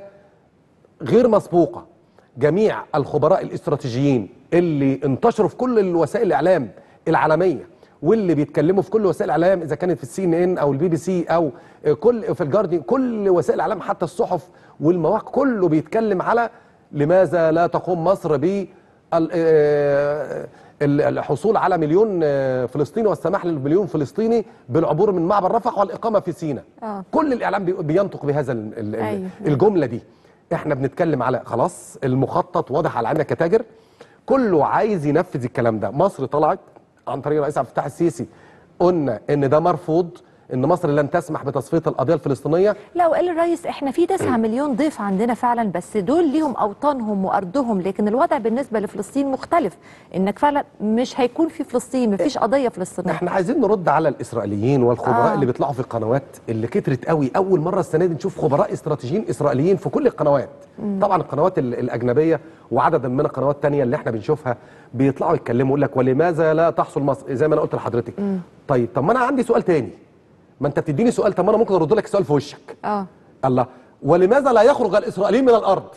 غير مسبوقه جميع الخبراء الاستراتيجيين اللي انتشروا في كل الوسائل الاعلام العالميه واللي بيتكلموا في كل وسائل الاعلام اذا كانت في السي ان ان او البي بي سي او كل في الجارديان كل وسائل الاعلام حتى الصحف والمواقع كله بيتكلم على لماذا لا تقوم مصر ب ال- آه، ال- الحصول على مليون آه، فلسطيني والسماح للمليون فلسطيني بالعبور من معبر رفح والاقامه في سيناء آه. كل الاعلام بي- بينطق بهذا ال- ال- أيوة. الجمله دي احنا بنتكلم على خلاص المخطط واضح على عينك كتاجر كله عايز ينفذ الكلام ده مصر طلعت عن طريق الرئيس عبد الفتاح السيسي قلنا ان ده مرفوض ان مصر لن تسمح بتصفيه القضيه الفلسطينيه لا وقال الرئيس احنا في 9 مليون ضيف عندنا فعلا بس دول ليهم اوطانهم وارضهم لكن الوضع بالنسبه لفلسطين مختلف انك فعلا مش هيكون في فلسطين مفيش قضيه فلسطينيه احنا عايزين نرد على الاسرائيليين والخبراء آه. آه. اللي بيطلعوا في القنوات اللي كترت قوي اول مره السنه دي نشوف خبراء استراتيجيين اسرائيليين في كل القنوات مم. طبعا القنوات ال- الاجنبيه وعدد من القنوات الثانيه اللي احنا بنشوفها بيطلعوا يتكلموا يقول لك ولماذا لا تحصل مصر زي ما انا قلت لحضرتك مم. طيب طب ما انا عندي سؤال تاني ما انت بتديني سؤال طب ما انا ممكن ارد لك السؤال في وشك اه الله ولماذا لا يخرج الاسرائيليين من الارض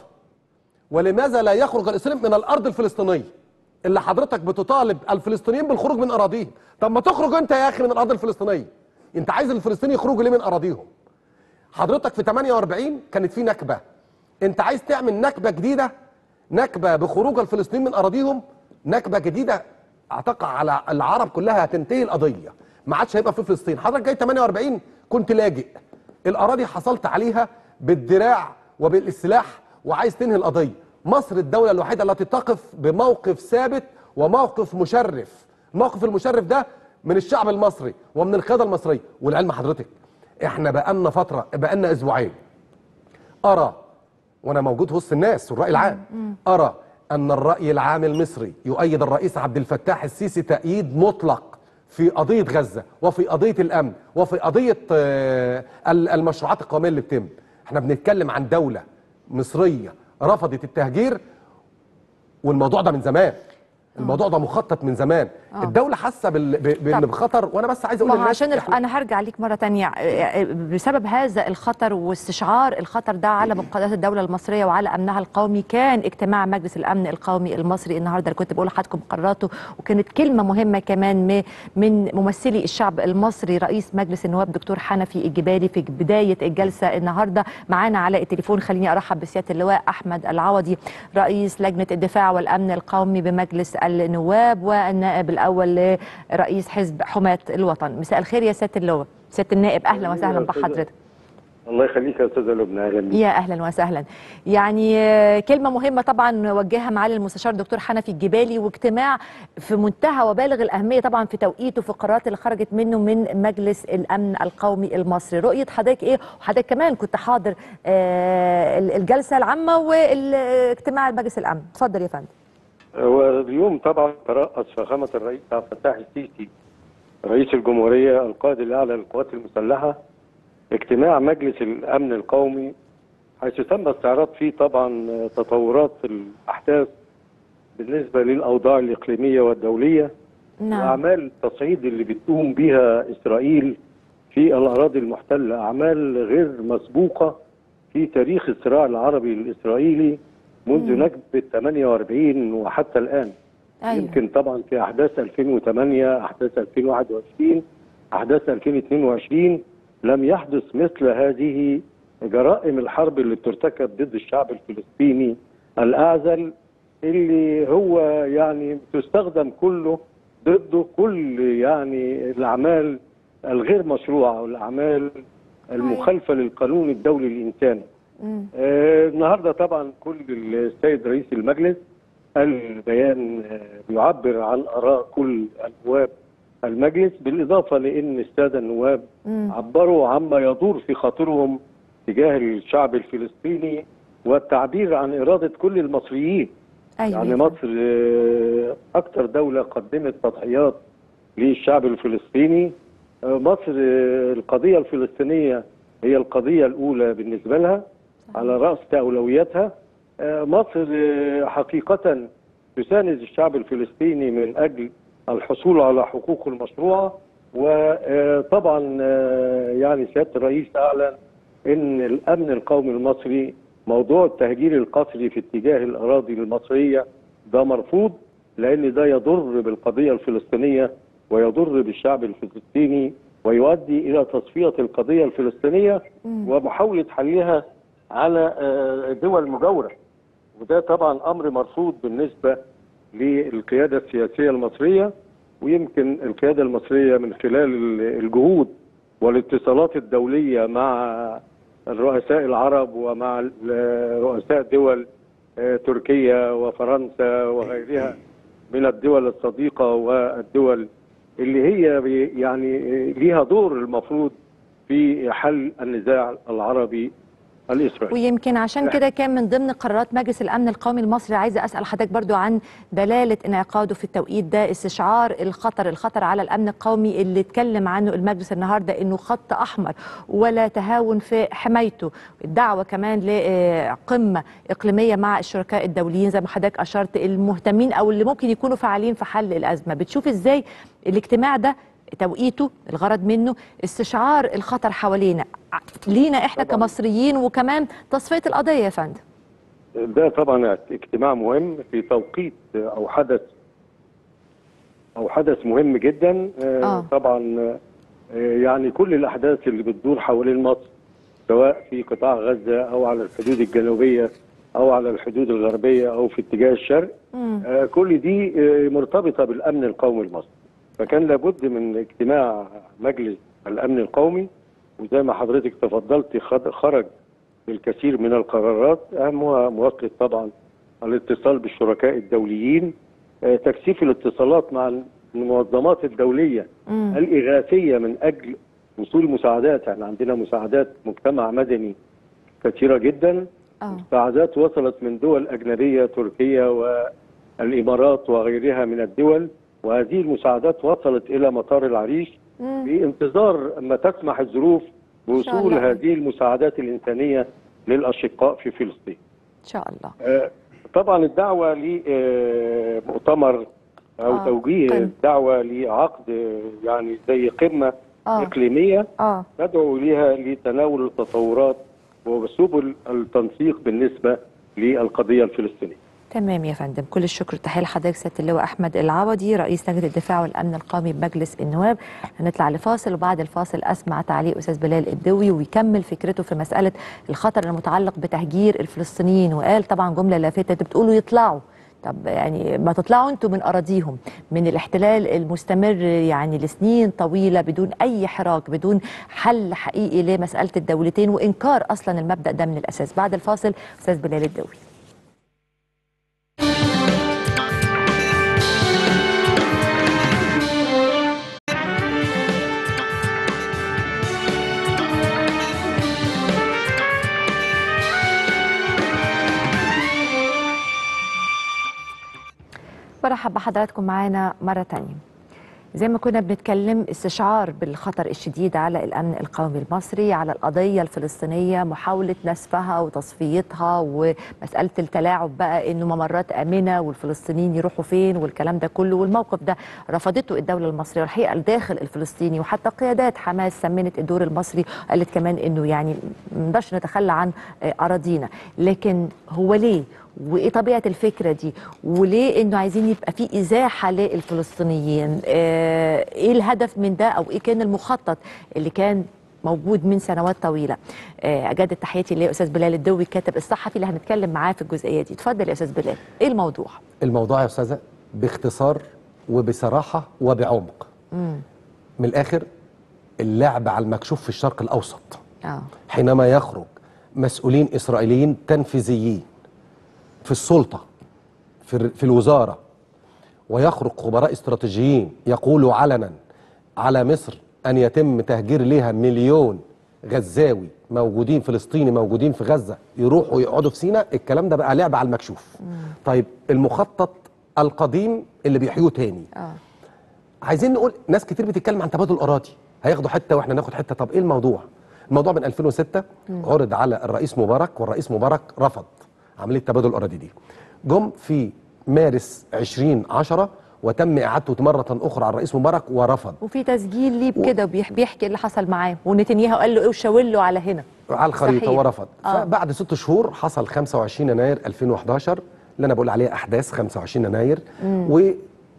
ولماذا لا يخرج الاسرائيليين من الارض الفلسطينيه اللي حضرتك بتطالب الفلسطينيين بالخروج من اراضيهم طب ما تخرج انت يا اخي من الارض الفلسطينيه انت عايز الفلسطينيين يخرجوا ليه من اراضيهم حضرتك في 48 كانت في نكبه انت عايز تعمل نكبه جديده نكبه بخروج الفلسطينيين من اراضيهم نكبه جديده اعتقد على العرب كلها هتنتهي القضيه ما عادش هيبقى في فلسطين حضرتك جاي 48 كنت لاجئ الاراضي حصلت عليها بالدراع وبالسلاح وعايز تنهي القضيه مصر الدوله الوحيده التي تقف بموقف ثابت وموقف مشرف الموقف المشرف ده من الشعب المصري ومن القياده المصريه والعلم حضرتك احنا بقالنا فتره بقالنا اسبوعين ارى وانا موجود وسط الناس والراي العام ارى ان الراي العام المصري يؤيد الرئيس عبد الفتاح السيسي تأييد مطلق في قضيه غزه وفي قضيه الامن وفي قضيه آه، ال- المشروعات القوميه اللي بتتم احنا بنتكلم عن دوله مصريه رفضت التهجير والموضوع ده من زمان الموضوع ده مخطط من زمان آه. الدوله حاسه بال- ب- بان طب. بخطر وانا بس عايز اقول ما هو للناس عشان الف... إحنا- انا هرجع ليك مره تانية آه، بسبب هذا الخطر واستشعار الخطر ده على مقدسات الدوله المصريه وعلى امنها القومي كان اجتماع مجلس الامن القومي المصري النهارده اللي كنت بقول لحضراتكم قراراته وكانت كلمه مهمه كمان م- من ممثلي الشعب المصري رئيس مجلس النواب دكتور حنفي الجبالي في بدايه الجلسه النهارده معانا على التليفون خليني ارحب بسياده اللواء احمد العوضي رئيس لجنه الدفاع والامن القومي بمجلس النواب والنائب الاول لرئيس حزب حماة الوطن مساء الخير يا سياده اللواء سياده النائب اهلا وسهلا بحضرتك الله يخليك يا استاذه لبنى اهلا بيك يا اهلا وسهلا يعني آه، كلمه مهمه طبعا وجهها معالي المستشار دكتور حنفي الجبالي واجتماع في منتهى وبالغ الاهميه طبعا في توقيته في القرارات اللي خرجت منه من مجلس الامن القومي المصري رؤيه حضرتك ايه وحضرتك كمان كنت حاضر آه، الجلسه العامه والاجتماع مجلس الامن اتفضل يا فندم واليوم طبعا ترأس فخامه الرئيس عبد الفتاح السيسي رئيس الجمهوريه القائد الاعلى للقوات المسلحه اجتماع مجلس الامن القومي حيث تم استعراض فيه طبعا تطورات الاحداث بالنسبه للاوضاع الاقليميه والدوليه نعم واعمال التصعيد اللي بتقوم بها اسرائيل في الاراضي المحتله اعمال غير مسبوقه في تاريخ الصراع العربي الاسرائيلي منذ مم. نكبه 48 وحتى الان ايوه يمكن طبعا في احداث 2008 احداث 2021 احداث 2022 لم يحدث مثل هذه جرائم الحرب اللي بترتكب ضد الشعب الفلسطيني الاعزل اللي هو يعني تستخدم كله ضده كل يعني الاعمال الغير مشروعه والاعمال المخالفه للقانون الدولي الانساني. مم. آه، النهارده طبعا كل السيد رئيس المجلس قال بيان آه، بيعبر عن اراء كل النواب المجلس بالاضافه لان الساده النواب مم. عبروا عما يدور في خاطرهم تجاه الشعب الفلسطيني والتعبير عن اراده كل المصريين ايوه يعني يا مصر آه، اكثر دوله قدمت تضحيات للشعب الفلسطيني آه، مصر آه، القضيه الفلسطينيه هي القضيه الاولى بالنسبه لها على راس اولوياتها آه، مصر آه، حقيقه تساند الشعب الفلسطيني من اجل الحصول على حقوقه المشروعه وطبعا يعني سياده الرئيس اعلن ان الامن القومي المصري موضوع التهجير القسري في اتجاه الاراضي المصريه ده مرفوض لان ده يضر بالقضيه الفلسطينيه ويضر بالشعب الفلسطيني ويؤدي الى تصفيه القضيه الفلسطينيه مم. ومحاوله حلها على آه، دول مجاوره وده طبعا امر مرفوض بالنسبه للقياده السياسيه المصريه ويمكن القياده المصريه من خلال الجهود والاتصالات الدوليه مع الرؤساء العرب ومع ال- رؤساء دول آه، تركيا وفرنسا وغيرها من الدول الصديقه والدول اللي هي بي- يعني آه، ليها دور المفروض في حل النزاع العربي الاسرائيلي ويمكن عشان كده كان من ضمن قرارات مجلس الامن القومي المصري عايزه اسال حضرتك برضو عن دلاله انعقاده في التوقيت ده استشعار الخطر الخطر على الامن القومي اللي اتكلم عنه المجلس النهارده انه خط احمر ولا تهاون في حمايته الدعوه كمان لقمه اقليميه مع الشركاء الدوليين زي ما حضرتك اشرت المهتمين او اللي ممكن يكونوا فعالين في حل الازمه بتشوف ازاي الاجتماع ده توقيته الغرض منه استشعار الخطر حوالينا ع- لينا احنا كمصريين وكمان تصفيه القضيه يا فندم ده طبعا اجتماع مهم في توقيت او حدث او حدث مهم جدا آه، آه. طبعا آه، يعني كل الاحداث اللي بتدور حوالين مصر سواء في قطاع غزه او على الحدود الجنوبيه او على الحدود الغربيه او في اتجاه الشرق مم. آه، كل دي آه، مرتبطه بالامن القومي المصري فكان لابد من اجتماع مجلس الامن القومي وزي ما حضرتك تفضلت خد- خرج بالكثير من القرارات اهمها مواصله طبعا الاتصال بالشركاء الدوليين آه، تكثيف الاتصالات مع المنظمات الدوليه مم. الإغاثية من أجل وصول مساعدات احنا عندنا مساعدات مجتمع مدني كثيرة جدا اه مساعدات وصلت من دول أجنبية تركيا والإمارات وغيرها من الدول وهذه المساعدات وصلت إلى مطار العريش مم. بانتظار ما تسمح الظروف بوصول الله. هذه المساعدات الإنسانية للأشقاء في فلسطين ان شاء الله آه، طبعا الدعوة لمؤتمر أو آه، توجيه قمة. الدعوة لعقد آه، يعني زي قمة اه إقليمية اه ندعو إليها لتناول التطورات وسبل التنسيق بالنسبة للقضية الفلسطينية تمام يا فندم كل الشكر والتحيه لحضرتك سياده اللواء احمد العوضي رئيس لجنه الدفاع والامن القومي بمجلس النواب هنطلع لفاصل وبعد الفاصل اسمع تعليق استاذ بلال الدوي ويكمل فكرته في مساله الخطر المتعلق بتهجير الفلسطينيين وقال طبعا جمله لافته انتوا بتقولوا يطلعوا طب يعني ما تطلعوا انتوا من اراضيهم من الاحتلال المستمر يعني لسنين طويله بدون اي حراك بدون حل حقيقي لمساله الدولتين وانكار اصلا المبدا ده من الاساس بعد الفاصل استاذ بلال الدوي برحب بحضراتكم معانا مرة تانية زي ما كنا بنتكلم استشعار بالخطر الشديد على الأمن القومي المصري على القضية الفلسطينية محاولة نسفها وتصفيتها ومسألة التلاعب بقى إنه ممرات آمنة والفلسطينيين يروحوا فين والكلام ده كله والموقف ده رفضته الدولة المصرية والحقيقة الداخل الفلسطيني وحتى قيادات حماس سمنت الدور المصري وقالت كمان إنه يعني ما نقدرش نتخلى عن آه، أراضينا لكن هو ليه وايه طبيعه الفكره دي وليه انه عايزين يبقى في ازاحه للفلسطينيين آه ايه الهدف من ده او ايه كان المخطط اللي كان موجود من سنوات طويله آه اجدد تحياتي لاستاذ بلال الدوي الكاتب الصحفي اللي هنتكلم معاه في الجزئيه دي اتفضل يا استاذ بلال ايه الموضوع الموضوع يا استاذه باختصار وبصراحه وبعمق امم من الاخر اللعب على المكشوف في الشرق الاوسط اه حينما يخرج مسؤولين اسرائيليين تنفيذيين في السلطه في الر- في الوزاره ويخرج خبراء استراتيجيين يقولوا علنا على مصر ان يتم تهجير ليها مليون غزاوي موجودين فلسطيني موجودين في غزه يروحوا يقعدوا في سيناء الكلام ده بقى لعب على المكشوف طيب المخطط القديم اللي بيحيوه تاني اه عايزين نقول ناس كتير بتتكلم عن تبادل اراضي هياخدوا حته واحنا ناخد حته طب ايه الموضوع الموضوع من 2006 مم. عرض على الرئيس مبارك والرئيس مبارك رفض عمليه تبادل الاراضي دي جم في مارس 2010 وتم اعادته مره اخرى على الرئيس مبارك ورفض وفي تسجيل ليه بكده وبيح- بيحكي اللي حصل معاه ونتنياهو قال له ايه وشاور له على هنا على الخريطه صحيح. ورفض آه. فبعد ست شهور حصل 25 يناير 2011 اللي انا بقول عليها احداث 25 يناير مم.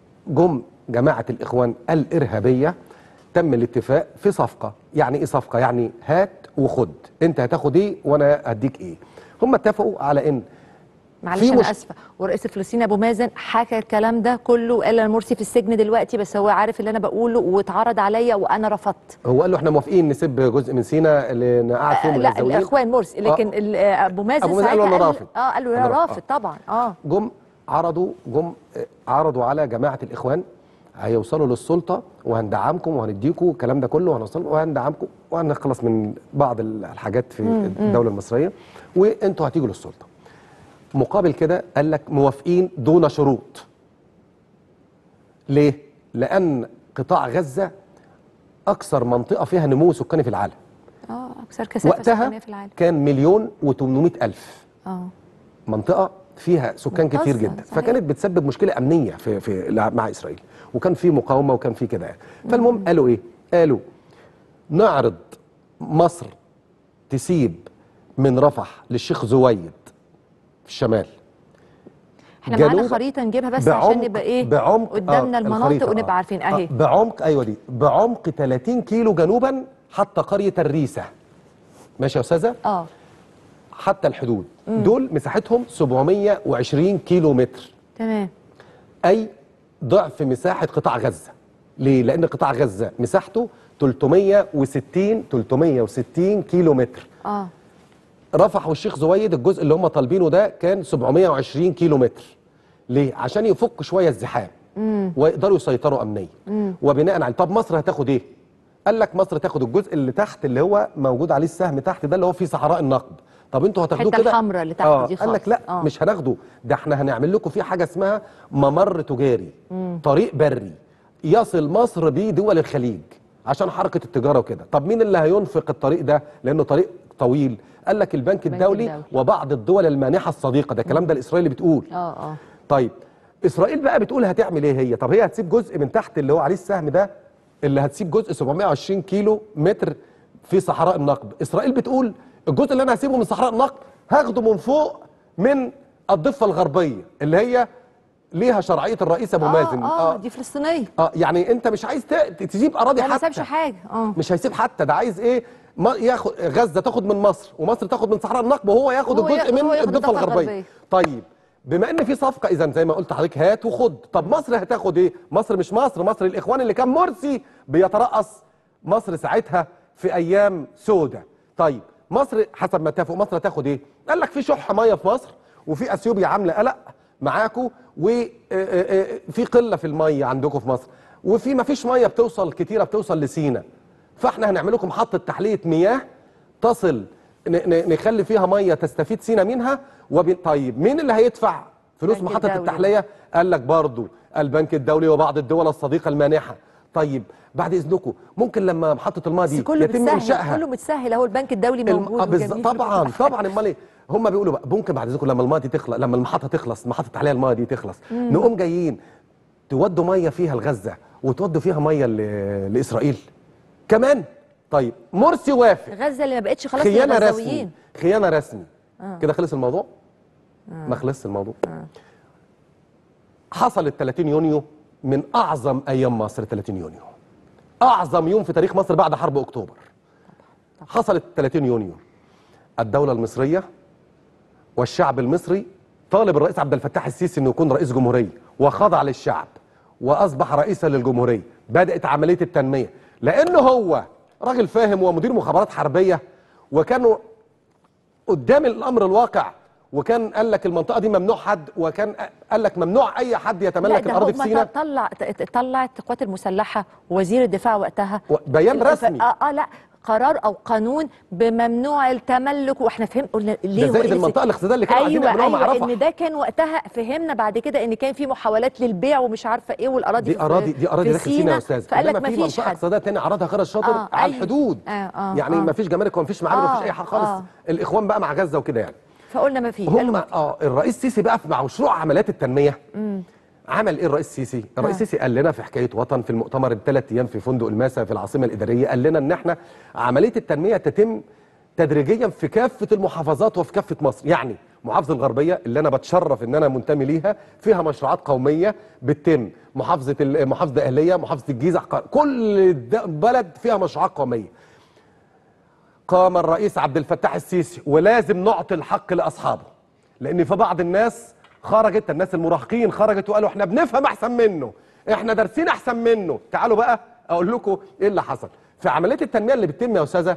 وجم جماعه الاخوان الارهابيه تم الاتفاق في صفقه يعني ايه صفقه يعني هات وخد انت هتاخد ايه وانا هديك ايه هم اتفقوا على ان معلش في انا مش- اسفه والرئيس الفلسطيني ابو مازن حكى الكلام ده كله وقال انا مرسي في السجن دلوقتي بس هو عارف اللي انا بقوله واتعرض عليا وانا رفضت هو قال له احنا موافقين نسيب جزء من سينا اللي نقعد فيهم آه لا الغزاويين. الاخوان مرسي لكن آه. ال- آه، ابو مازن أبو مازن قال له ساعتها أنا قال- رافض. اه قال له أنا انا رافض. رافض طبعا اه جم عرضوا جم آه، عرضوا على جماعه الاخوان هيوصلوا للسلطه وهندعمكم وهنديكم الكلام ده كله وهنوصل وهندعمكم وهنخلص من بعض ال- الحاجات في مم، مم. الدوله المصريه وانتوا هتيجوا للسلطه مقابل كده قال لك موافقين دون شروط ليه لان قطاع غزه اكثر منطقه فيها نمو سكاني في العالم اه اكثر كثافه وقتها سكانيه في العالم كان مليون و800 الف اه منطقه فيها سكان كتير منتظم، جدا صحيح. فكانت بتسبب مشكله امنيه في في مع اسرائيل وكان في مقاومه وكان في كده يعني. فالمهم قالوا ايه قالوا نعرض مصر تسيب من رفح للشيخ زويد في الشمال احنا معانا جنوب- خريطه نجيبها بس عشان بعمق- نبقى ايه بعمق قدامنا آه، المناطق الخريطة، ونبقى آه. عارفين آه، اهي بعمق ايوه دي بعمق 30 كيلو جنوبا حتى قريه الريسه ماشي يا استاذه اه حتى الحدود دول مساحتهم 720 كيلو متر تمام اي ضعف مساحه قطاع غزه ليه لان قطاع غزه مساحته 360 360 كيلو متر اه رفح والشيخ زويد الجزء اللي هم طالبينه ده كان 720 كيلو متر ليه عشان يفك شويه الزحام امم ويقدروا يسيطروا امنيا امم وبناء على طب مصر هتاخد ايه قال لك مصر تاخد الجزء اللي تحت اللي هو موجود عليه السهم تحت ده اللي هو فيه صحراء النقب طب انتوا هتاخدوه الحتة كده الحمراء اللي تحت آه. دي قال لك خالص. لا آه. مش هناخده ده احنا هنعمل لكم فيه حاجه اسمها ممر تجاري مم. طريق بري يصل مصر بيه دول الخليج عشان حركه التجاره وكده طب مين اللي هينفق الطريق ده لانه طريق طويل قال لك البنك الدولي, الدولي. وبعض الدول المانحه الصديقه ده الكلام ده الاسرائيلي بتقول اه اه طيب اسرائيل بقى بتقول هتعمل ايه هي طب هي هتسيب جزء من تحت اللي هو عليه السهم ده اللي هتسيب جزء 720 كيلو متر في صحراء النقب اسرائيل بتقول الجزء اللي انا هسيبه من صحراء النقب هاخده من فوق من الضفه الغربيه اللي هي ليها شرعيه الرئيس ابو مازن اه اه دي فلسطينيه اه يعني انت مش عايز ت- تسيب اراضي هو ما حتى سابش حاجه اه مش هيسيب حتى ده عايز ايه ما ياخد غزه تاخد من مصر ومصر تاخد من صحراء النقب وهو ياخد وهو الجزء ياخد- من هو ياخد الضفه الضفة الغربيه الغربية. طيب بما ان في صفقه اذا زي ما قلت لحضرتك هات وخد طب مصر هتاخد ايه مصر مش مصر مصر الاخوان اللي كان مرسي بيترأس مصر ساعتها في ايام سودة طيب مصر حسب ما اتفقوا مصر هتاخد ايه قال لك في شح ميه في مصر وفي اثيوبيا عامله قلق معاكم وفي قله في الميه عندكم في مصر وفي ما فيش ميه بتوصل كتيره بتوصل لسينا فاحنا هنعمل لكم محطه تحليه مياه تصل ن- ن- نخلي فيها ميه تستفيد سينا منها وب... طيب مين اللي هيدفع فلوس البنك محطه الدولي. التحليه قال لك برضو البنك الدولي وبعض الدول الصديقه المانحه طيب بعد اذنكم ممكن لما محطه الماء بس دي كله يتم متسهل انشائها كله متسهل اهو البنك الدولي الم... موجود آه بالظ- وجميل طبعا وكل حاجة. طبعا امال ايه هم بيقولوا بقى ممكن بعد اذنكم لما الماء دي تخلص لما المحطه تخلص محطه التحليه الماء دي تخلص مم. نقوم جايين تودوا ميه فيها لغزه وتودوا فيها ميه ل... لاسرائيل كمان طيب مرسي وافق غزه اللي ما بقتش خلاص خيانه رسمي للغزاويين خيانه رسمي آه. كده خلص الموضوع آه. ما خلصش الموضوع حصل ال 30 يونيو من اعظم ايام مصر 30 يونيو اعظم يوم في تاريخ مصر بعد حرب اكتوبر حصلت 30 يونيو الدوله المصريه والشعب المصري طالب الرئيس عبد الفتاح السيسي انه يكون رئيس جمهوريه وخضع للشعب واصبح رئيسا للجمهوريه بدات عمليه التنميه لانه هو راجل فاهم ومدير مخابرات حربيه وكانوا قدام الامر الواقع وكان قال لك المنطقه دي ممنوع حد وكان قال لك ممنوع اي حد لا يتملك ده الارض في هم سيناء طلع طلعت القوات المسلحه ووزير الدفاع وقتها بيان رسمي. اه, آه لا قرار او قانون بممنوع التملك واحنا فهم قلنا ليه ده زائد وإيه المنطقه الاقتصاديه اللي كانوا عايزين ايوه يعملوها مع ايوه رفح ان ده كان وقتها فهمنا بعد كده ان كان في محاولات للبيع ومش عارفه ايه والاراضي دي في- اراضي دي اراضي في داخل سيناء يا استاذ فقال لك إنما ما في فيش منطقه حد اقتصاديه تاني عرضها خير الشاطر آه، على أيوة. الحدود آه، آه، يعني آه. ما فيش جمارك وما فيش معابر وما فيش آه، اي حاجه خالص آه. الاخوان بقى مع غزه وكده يعني فقلنا ما فيش هم اه الرئيس السيسي بقى مع مشروع عمليات التنميه مم. عمل ايه الرئيس السيسي؟ الرئيس السيسي قال لنا في حكايه وطن في المؤتمر الثلاث ايام في فندق الماسا في العاصمه الاداريه قال لنا ان احنا عمليه التنميه تتم تدريجيا في كافه المحافظات وفي كافه مصر، يعني محافظه الغربيه اللي انا بتشرف ان انا منتمي ليها فيها مشروعات قوميه بتتم، محافظه ال- محافظه الاهليه، محافظه الجيزه، ق- كل د- بلد فيها مشروعات قوميه. قام الرئيس عبد الفتاح السيسي ولازم نعطي الحق لاصحابه لان في بعض الناس خرجت الناس المراهقين خرجت وقالوا احنا بنفهم احسن منه احنا دارسين احسن منه تعالوا بقى اقول لكم ايه اللي حصل في عمليه التنميه اللي بتتم يا استاذه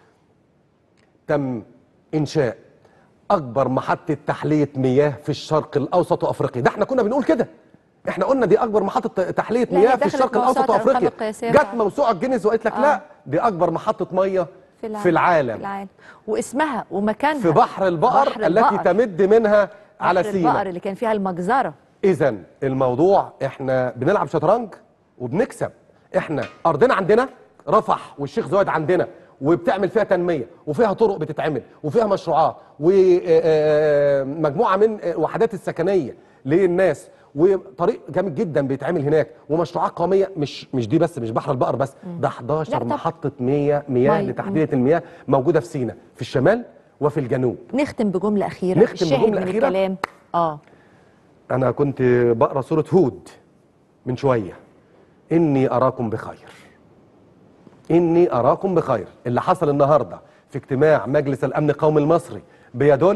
تم انشاء اكبر محطه تحليه مياه في الشرق الاوسط وافريقيا ده احنا كنا بنقول كده احنا قلنا دي اكبر محطه تحليه لا، هي مياه في دخلت الشرق موسوعة الاوسط الأرقام وافريقيا القياسية جت فعلا. موسوعه جينيس وقالت لك آه. لا دي اكبر محطه ميه في العالم, في العالم واسمها ومكانها في بحر البقر بحر التي البقر. تمد منها على بحر سيناء البقر اللي كان فيها المجزره اذا الموضوع احنا بنلعب شطرنج وبنكسب احنا ارضنا عندنا رفح والشيخ زويد عندنا وبتعمل فيها تنميه وفيها طرق بتتعمل وفيها مشروعات ومجموعه من وحدات السكنيه للناس وطريق جامد جدا بيتعمل هناك ومشروعات قوميه مش مش دي بس مش بحر البقر بس ده 11 طب- محطه مياه مياه مية. لتحليه المياه موجوده في سيناء في الشمال وفي الجنوب نختم بجمله اخيره نختم الشاهد بجملة من أخيرة؟ الكلام اه أنا كنت بقرأ سورة هود من شوية إني أراكم بخير إني أراكم بخير اللي حصل النهاردة في اجتماع مجلس الأمن القومي المصري بيدل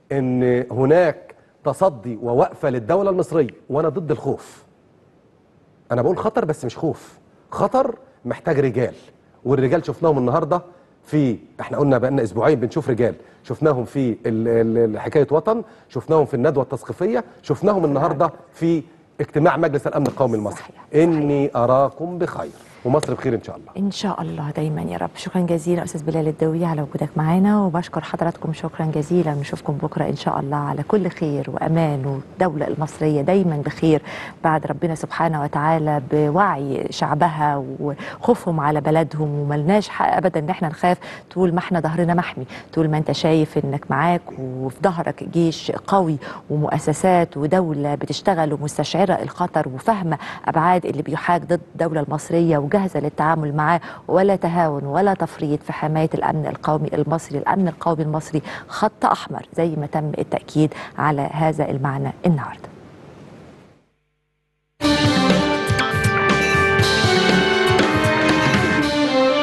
ان هناك تصدي ووقفه للدوله المصريه وانا ضد الخوف انا بقول خطر بس مش خوف خطر محتاج رجال والرجال شفناهم النهارده في احنا قلنا بقالنا اسبوعين بنشوف رجال شفناهم في ال- ال- ال- حكايه وطن شفناهم في الندوه التثقيفيه شفناهم النهارده في اجتماع مجلس الامن القومي المصري اني اراكم بخير ومصر بخير ان شاء الله ان شاء الله دايما يا رب شكرا جزيلا استاذ بلال الدوي على وجودك معانا وبشكر حضراتكم شكرا جزيلا نشوفكم بكره ان شاء الله على كل خير وامان والدوله المصريه دايما بخير بعد ربنا سبحانه وتعالى بوعي شعبها وخوفهم على بلدهم وملناش حق ابدا ان احنا نخاف طول ما احنا ظهرنا محمي طول ما انت شايف انك معاك وفي ظهرك جيش قوي ومؤسسات ودوله بتشتغل ومستشعره الخطر وفاهمه ابعاد اللي بيحاك ضد الدوله المصريه وجاهزه للتعامل معاه ولا تهاون ولا تفريط في حمايه الامن القومي المصري، الامن القومي المصري خط احمر زي ما تم التاكيد على هذا المعنى النهارده.